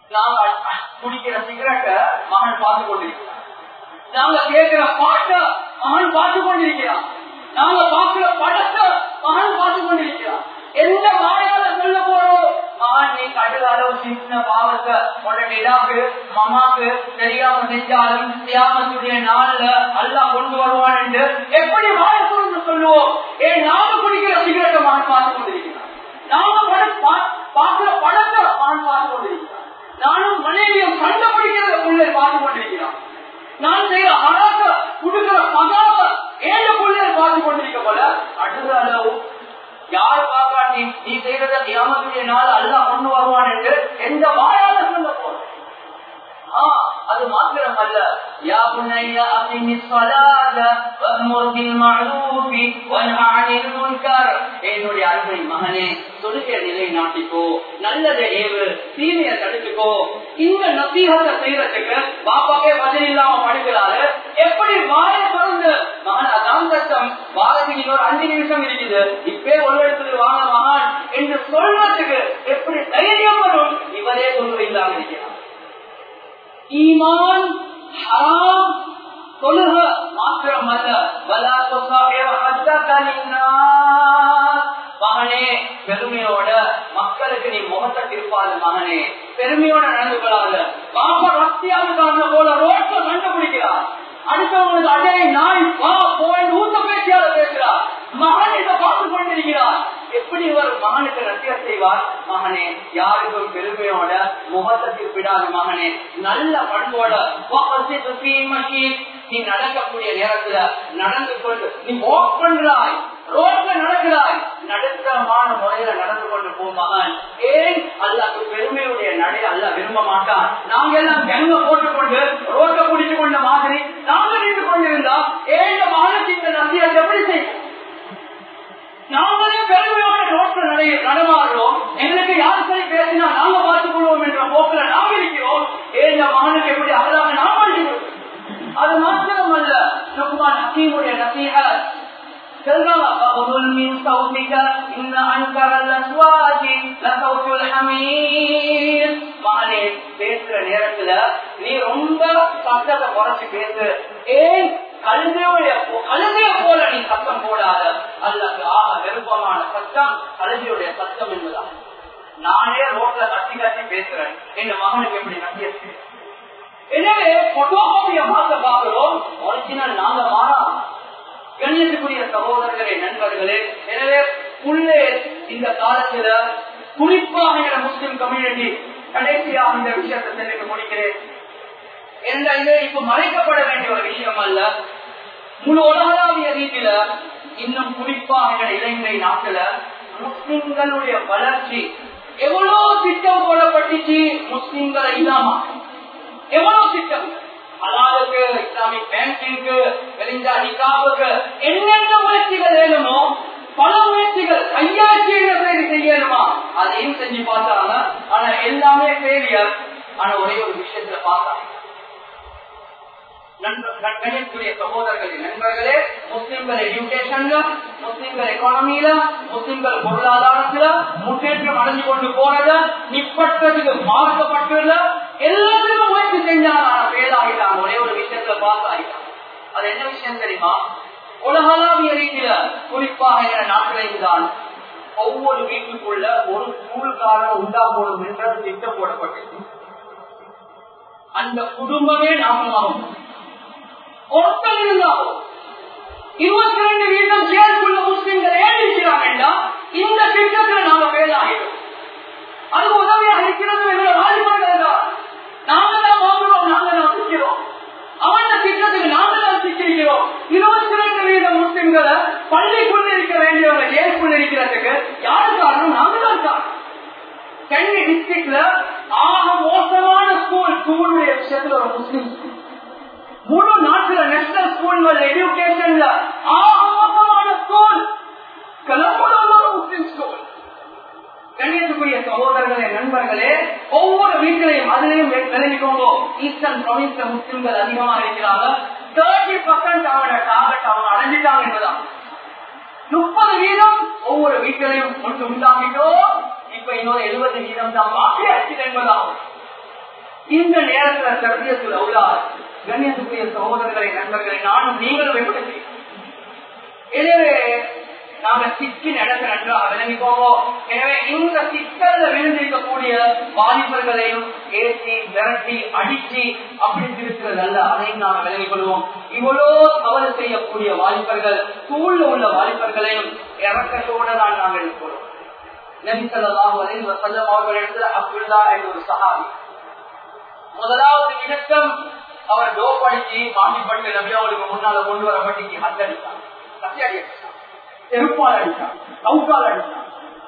நாங்க குடிக்கிற சிகரெட்டை மகன் பார்த்து கொண்டிருக்கிறான் நாங்க கேட்கிற பாட்டை மகன் பார்த்து கொண்டிருக்கிறான் நாங்க பார்க்கிற படத்தை மகன் பார்த்து கொண்டிருக்கிறான் எந்த வாயால சொல்ல போறோம் மகன் நீ கடுகு அளவு சின்ன பாவத்தை உடனடிடாக்கு மமாக்கு தெரியாம செஞ்சாலும் தியாமத்துடைய நாள்ல அல்லா கொண்டு வருவான் என்று எப்படி வாய சொல்லுன்னு சொல்லுவோம் ஏன் நாம குடிக்கிற சிகரெட்டை மகன் பார்த்து கொண்டிருக்கிறான் நாம படம் பார்க்கிற படத்தை மகன் பார்த்து கொண்டிருக்கிறான் நானும் மனைவியும் சண்டை பிடிக்கிற பிள்ளை பார்த்து கொண்டிருக்கிறான் நான் செய்யற அழக குடுக்கிற மகாவ ஏழ பிள்ளைகள் பார்த்து கொண்டிருக்க போல அடுத்த அளவு யார் பார்க்கா நீ நீ செய்யறத தியாமத்துடைய நாள் அல்லா கொண்டு வருவான் என்று எந்த வாயால சொல்ல போற அது மாத்திரம் அல்ல யா புனைய அபினி ஸலாத வஅமுர் பில் மஅரூஃப் வன்ஹ அனில் முன்கர் என்னுடைய அருமை மகனே தொழுகை நிலை நாட்டிக்கோ நல்லதை ஏவு தீமையை தடுத்துக்கோ இந்த நசீகத்தை செய்யறதுக்கு பாப்பாக்கே பதில் இல்லாம படுக்கிறாரு எப்படி வாய திறந்து மகன் அதான் கஷ்டம் வாரத்துக்கு இன்னொரு அஞ்சு நிமிஷம் இருக்குது இப்பே ஒழுவெடுத்து வாங்க மகான் என்று சொல்றதுக்கு எப்படி தைரியம் வரும் இவரே தொழுகை இல்லாம இருக்கிறார் ஈமான் ஹராம் தொழுக மாத்திரம் அல்ல வலா மகனே பெருமையோட மக்களுக்கு நீ முகத்தை திருப்பாது மகனே பெருமையோட நடந்து கொள்ளாத பாப்பா ரத்தியாவுக்கு போல ரோட்ல கண்டுபிடிக்கிறார் அடுத்தவங்களுக்கு அடே நாய் வா போய் ஊத்த பேசியால பேசுறார் மகன் இதை பார்த்து கொண்டிருக்கிறார் எப்படி ஒரு மகனுக்கு ரத்தியம் செய்வார் மகனே யாருக்கும் பெருமையோட முகத்தை திருப்பிடாத மகனே நல்ல பண்போட நீ நடக்கக்கூடிய நேரத்துல நடந்து கொண்டு நீ வாக் பண்றாய் ரோட்ல நடக்கிறாய் நடுத்தரமான முறையில நடந்து கொண்டு போ மகன் ஏன் அல்லாக்கு பெருமையுடைய நடை அல்ல விரும்ப மாட்டான் நாங்க எல்லாம் கெங்க போட்டுக்கொண்டு ரோட்டை பிடிச்சு கொண்ட மாதிரி நாங்க நின்று கொண்டிருந்தா ஏன் மகனுக்கு இந்த நம்பியை எப்படி செய்யும் நாங்களே பெருமையோட ரோட்ல நடை நடமாடுறோம் எங்களுக்கு யார் சரி பேசினா நாங்க பார்த்துக் கொள்வோம் என்ற போக்குல நாம் இருக்கிறோம் ஏன் மகனுக்கு எப்படி அகலாக நாம் அழிக்கிறோம் அது மாத்திரம் அல்ல சுக்மான் ஹக்கீமுடைய நசீக மகனே பேசுற நேரத்துல நீ ரொம்ப சத்தத்தை குறைச்சு பேசு ஏன் கழுதையுடைய கழுதைய போல நீ சத்தம் போடாத அல்லது ஆக விருப்பமான சத்தம் கழுதையுடைய சத்தம் என்பதான் நானே ரோட்ல கட்டி கட்டி பேசுறேன் என் மகனுக்கு எப்படி நம்பிய எனவே போட்டோகாப்பிய மாத்த பார்க்கிறோம் ஒரிஜினல் நாங்க மாறா கண்ணியத்துக்குரிய சகோதரர்களே நண்பர்களே எனவே உள்ளே இந்த காலத்துல குறிப்பாக எங்க முஸ்லிம் கம்யூனிட்டி கடைசியாக இந்த விஷயத்தை தெரிவிக்க முடிக்கிறேன் என்ற இது இப்ப மறைக்கப்பட வேண்டிய ஒரு விஷயம் அல்ல முழு உலகளாவிய ரீதியில இன்னும் குறிப்பாக எங்க இலங்கை நாட்டுல முஸ்லிம்களுடைய வளர்ச்சி எவ்வளவு திட்டம் போடப்பட்டுச்சு முஸ்லிம்களை இல்லாம எவ்வளவு திட்டம் அலாவுக்கு இஸ்லாமிக் பேங்கிங்க்கு வெளிஞ்சா நிகாவுக்கு என்னென்ன முயற்சிகள் வேணுமோ பல முயற்சிகள் கையாட்சியை செய்யணுமா அதையும் செஞ்சு பார்த்தாங்க ஆனா எல்லாமே ஃபெயிலியர் ஆனா ஒரே ஒரு விஷயத்துல பார்த்தாங்க கணியத்துடைய சகோதரர்களின் நண்பர்களே முஸ்லிம்கள் எஜுகேஷன்ல முஸ்லிம்கள் எக்கானமியில முஸ்லிம்கள் பொருளாதாரத்துல முன்னேற்றம் அடைஞ்சு கொண்டு போறத நிப்பட்டதுக்கு மாற்றப்பட்டுள்ள எல்லாத்துக்கும் முயற்சி செஞ்சாங்க ஆனா ஃபெயில் ஆகிட்டாங்க ஒரே ஒரு விஷயத்துல பாஸ் ஆகிட்டாங்க அது என்ன விஷயம் தெரியுமா உலகளாவிய ரீதியில குறிப்பாக எங்க நாட்டிலையும் தான் ஒவ்வொரு வீட்டுக்குள்ள ஒரு ஸ்கூல்காரன் உண்டா போடும் என்ற திட்டம் போடப்பட்டது அந்த குடும்பமே நாசமாகும் ஒருத்தர் இருந்தாலும் இருபத்தி ரெண்டு வீதம் சேர்க்குள்ள முஸ்லிம்கள் ஏன் இருக்கிறாங்கன்னா இந்த திட்டத்தில் நாம வேலை ஆகிடும் அது உதவியாக இருக்கிறது எங்களை வாலிபர்கள் தான் நாங்க தான் வாங்குறோம் நாங்க தான் சிக்கிறோம் அவன் திட்டத்துக்கு நாங்க தான் சிக்கிறோம் இருபத்தி ரெண்டு வீதம் முஸ்லிம்களை பள்ளிக்குள்ள இருக்க வேண்டியவங்க ஜெயிலுக்குள்ள இருக்கிறதுக்கு யாரு காரணம் நாங்க தான் காரணம் சென்னை டிஸ்ட்ரிக்ட்ல ஆக மோசமான ஸ்கூல் ஸ்கூலுடைய விஷயத்துல ஒரு முஸ்லிம் ஸ்கூல் முழு நாட்டுல நேஷனல் ஸ்கூல்கள் எஜுகேஷன்ல ஆக மோசமான ஸ்கூல் முஸ்லிம் ஸ்கூல் கண்ணியத்துக்குரிய சகோதரர்களே நண்பர்களே ஒவ்வொரு வீட்டிலையும் அதிலையும் விளங்கிக்கோங்க ஈஸ்டர்ன் ப்ரொவின்ஸ்ல முஸ்லிம்கள் அதிகமா இருக்கிறாங்க தேர்ட்டி பர்சன்ட் அவங்களோட டார்கெட் அவங்க அடைஞ்சிட்டாங்க என்பதான் முப்பது வீதம் ஒவ்வொரு வீட்டிலையும் ஒன்று உண்டாகிட்டோ இப்ப இன்னொரு எழுபது வீதம் தான் பாக்கியாச்சு என்பதாகும் இந்த நேரத்துல சர்வியத்தில் அவுலா கண்ணியத்துக்குரிய சகோதரர்களை நண்பர்களை நானும் நீங்களும் எப்படி செய்யணும்? எனவே நாங்க சிக்கின் இடத்தை நன்றாக விளங்கிக்கோமோ எனவே இந்த சிக்கல்ல விழுந்திருக்கக்கூடிய வாலிபர்களையும் ஏற்றி விரட்டி அடிச்சு அப்படி இருக்கிறது அல்ல அதையும் நாங்கள் விளங்கிக் கொள்வோம் இவ்வளோ தவறு செய்யக்கூடிய வாலிபர்கள் சூழ்ல உள்ள வாலிபர்களையும் இறக்கத்தோடு தான் நாங்கள் இருக்கிறோம் நபிசல்லாஹு அலைஹி வஸல்லம் அவர்களிடத்தில் அப்துல்லா என்ற ஒரு சஹாபி முதலாவது இணக்கம் அவர் டோப் அடிச்சு மாண்டிப்பட்டு நபி அவருக்கு முன்னால கொண்டு வரப்பட்டு ஹத் அடித்தார் கத்தி அடிச்சார் செருப்பால் அடிச்சார் கவுக்கால் அடிச்சார்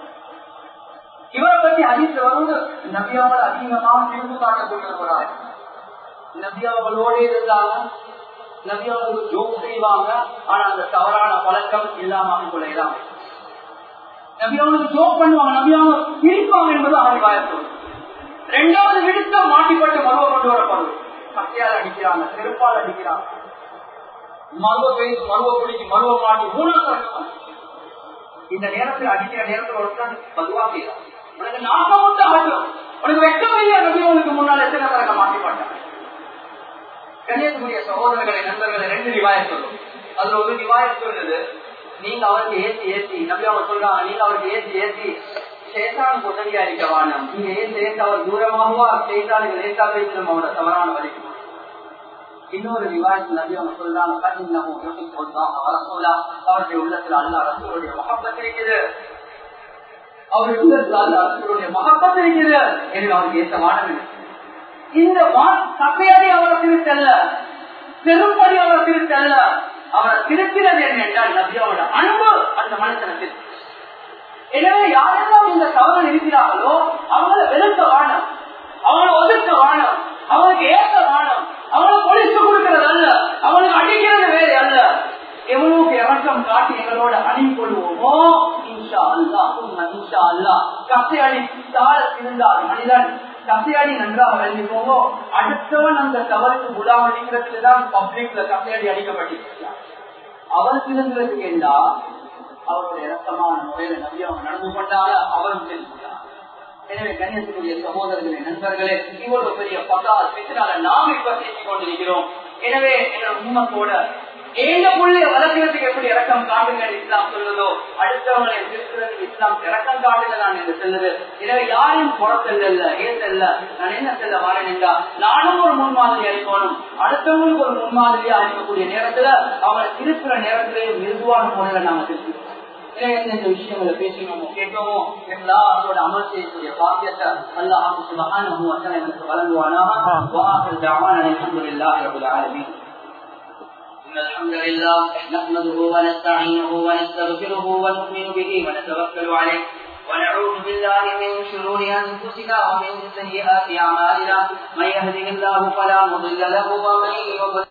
இவரை பத்தி அதிர்ச்சி வந்து நபியாவில் அதிகமாக திரும்பு காட்டக்கூடியவராய் நபியாவளோடு இருந்தாங்க நபியாவுக்கு ஜோக் செய்வாங்க ஆனா அந்த தவறான பழக்கம் இல்லாம கொள்ள இல்லாம நபியாவுக்கு ஜோக் பண்ணுவாங்க நபியாவை பிரிப்பாங்க என்பது ஆதிவாயத்தோடு ரெண்டாவது விடுத்த மாட்டிப்பட்டு மருவ கொண்டு வரப்படுது கத்தியால் அடிக்கிறாங்க செருப்பால் அடிக்கிறாங்க மருவ பெய்து மருவ பிடிச்சி மருவ மாட்டி மூணாவது இந்த நேரத்தில் அடிக்கிற நேரத்தில் ஒருத்தன் பதுவா செய்யலாம் உனக்கு நாக்கம் வந்து ஆட்டும் உனக்கு வெட்கம் இல்லையா நபி உனக்கு முன்னால் எத்தனை பிறகு மாட்டி மாட்டாங்க கன்னியாகுமரிய சகோதரர்களை நண்பர்களை ரெண்டு ரிவாயத் சொல்லும் அதுல ஒரு ரிவாயத் சொல்றது நீங்க அவருக்கு ஏசி ஏசி நபி அவங்க சொல்றாங்க நீங்க அவருக்கு ஏசி ஏசி சேத்தான் உதவியா இருக்க வானம் நீங்க ஏன் சேர்த்து அவர் தூரமாகவா செய்தாலும் லேசாக வைத்திடும் அவரோட தவறான வலிக்கும் இன்னொரு விவாதத்தில் நபி அவங்க சொல்றாங்க பதினமும் அவருடைய உள்ளத்தில் அல்ல ரசூலுடைய மகப்பத் இருக்குது அவருடைய உள்ளத்தில் அல்ல ரசூலுடைய மகப்பத் இருக்குது என்று அவருக்கு ஏற்ற வானம் இந்த சபையடி அவரை திருத்தல்ல பெரும்படி அவரை திருத்தல்ல அவரை திருத்தினது என்ன என்றால் நபியாவோட அன்பு அந்த மனுஷனை திருத்தி எனவே யாரெல்லாம் இந்த தவறு இருக்கிறார்களோ அவங்களை வெளுக்க வானம் அவங்களை ஒதுக்க வானம் அவங்களுக்கு ஏற்ற வானம் அவங்களுக்கு பொழிச்சு கொடுக்கிறது அல்ல அவங்களுக்கு அடிக்கிறது வேறு அல்ல எவ்வளவுக்கு இறக்கம் காட்டி எங்களோட அணி கொள்வோமோ இன்ஷா அல்லா இன்ஷா அல்லா கசையடி தாழ இருந்தால் மனிதன் கசையடி நன்றாக விளங்கிக்கோமோ அடுத்தவன் அந்த தவறுக்கு முடாமடிக்கிறதுக்கு தான் பப்ளிக்ல கசையடி அடிக்கப்பட்டிருக்கிறார் அவர் திருந்ததுக்கு என்றா அவருடைய இரக்கமான முறையில நம்பி அவங்க நடந்து கொண்டால அவரும் தெரிஞ்சுட்டார் எனவே கண்ணியத்துக்குரிய சகோதரர்களே நண்பர்களே இவ்வளவு பெரிய பதா பித்தனால நாம் இப்ப பேசிக் கொண்டிருக்கிறோம் எனவே என்னோட உண்மத்தோட ஏழ புள்ளைய வளர்க்கிறதுக்கு எப்படி இறக்கம் காட்டுங்க இஸ்லாம் சொல்லுதோ அடுத்தவங்களை திருத்துறதுக்கு இஸ்லாம் இறக்கம் காட்டுங்க நான் என்று சொல்லுது எனவே யாரையும் புறத்தல்ல ஏத்தல்ல நான் என்ன செல்ல வரேன் என்றா நானும் ஒரு முன்மாதிரி அளிக்கணும் அடுத்தவங்களுக்கு ஒரு முன்மாதிரியா அளிக்கக்கூடிய நேரத்துல அவங்களை திருப்புற நேரத்திலேயும் மிருதுவான முறையில நாம திருப்பி இந்த விஷயங்களை பேசினோமோ கேட்டோமோ எல்லாரோட அமல் செய்யக்கூடிய பாக்கியத்தை அல்லாஹ் சுபஹானஹு வ தஆலா எனக்கு வழங்குவானாக வாஹிர் தஅவானா அல்ஹம்துலில்லாஹி ரப்பில் ஆலமீன் إن الحمد لله نحمده ونستعينه ونستغفره ونؤمن به ونتوكل عليه ونعوذ بالله من شرور أنفسنا ومن سيئات أعمالنا من يهده الله فلا مضل له ومن يضلل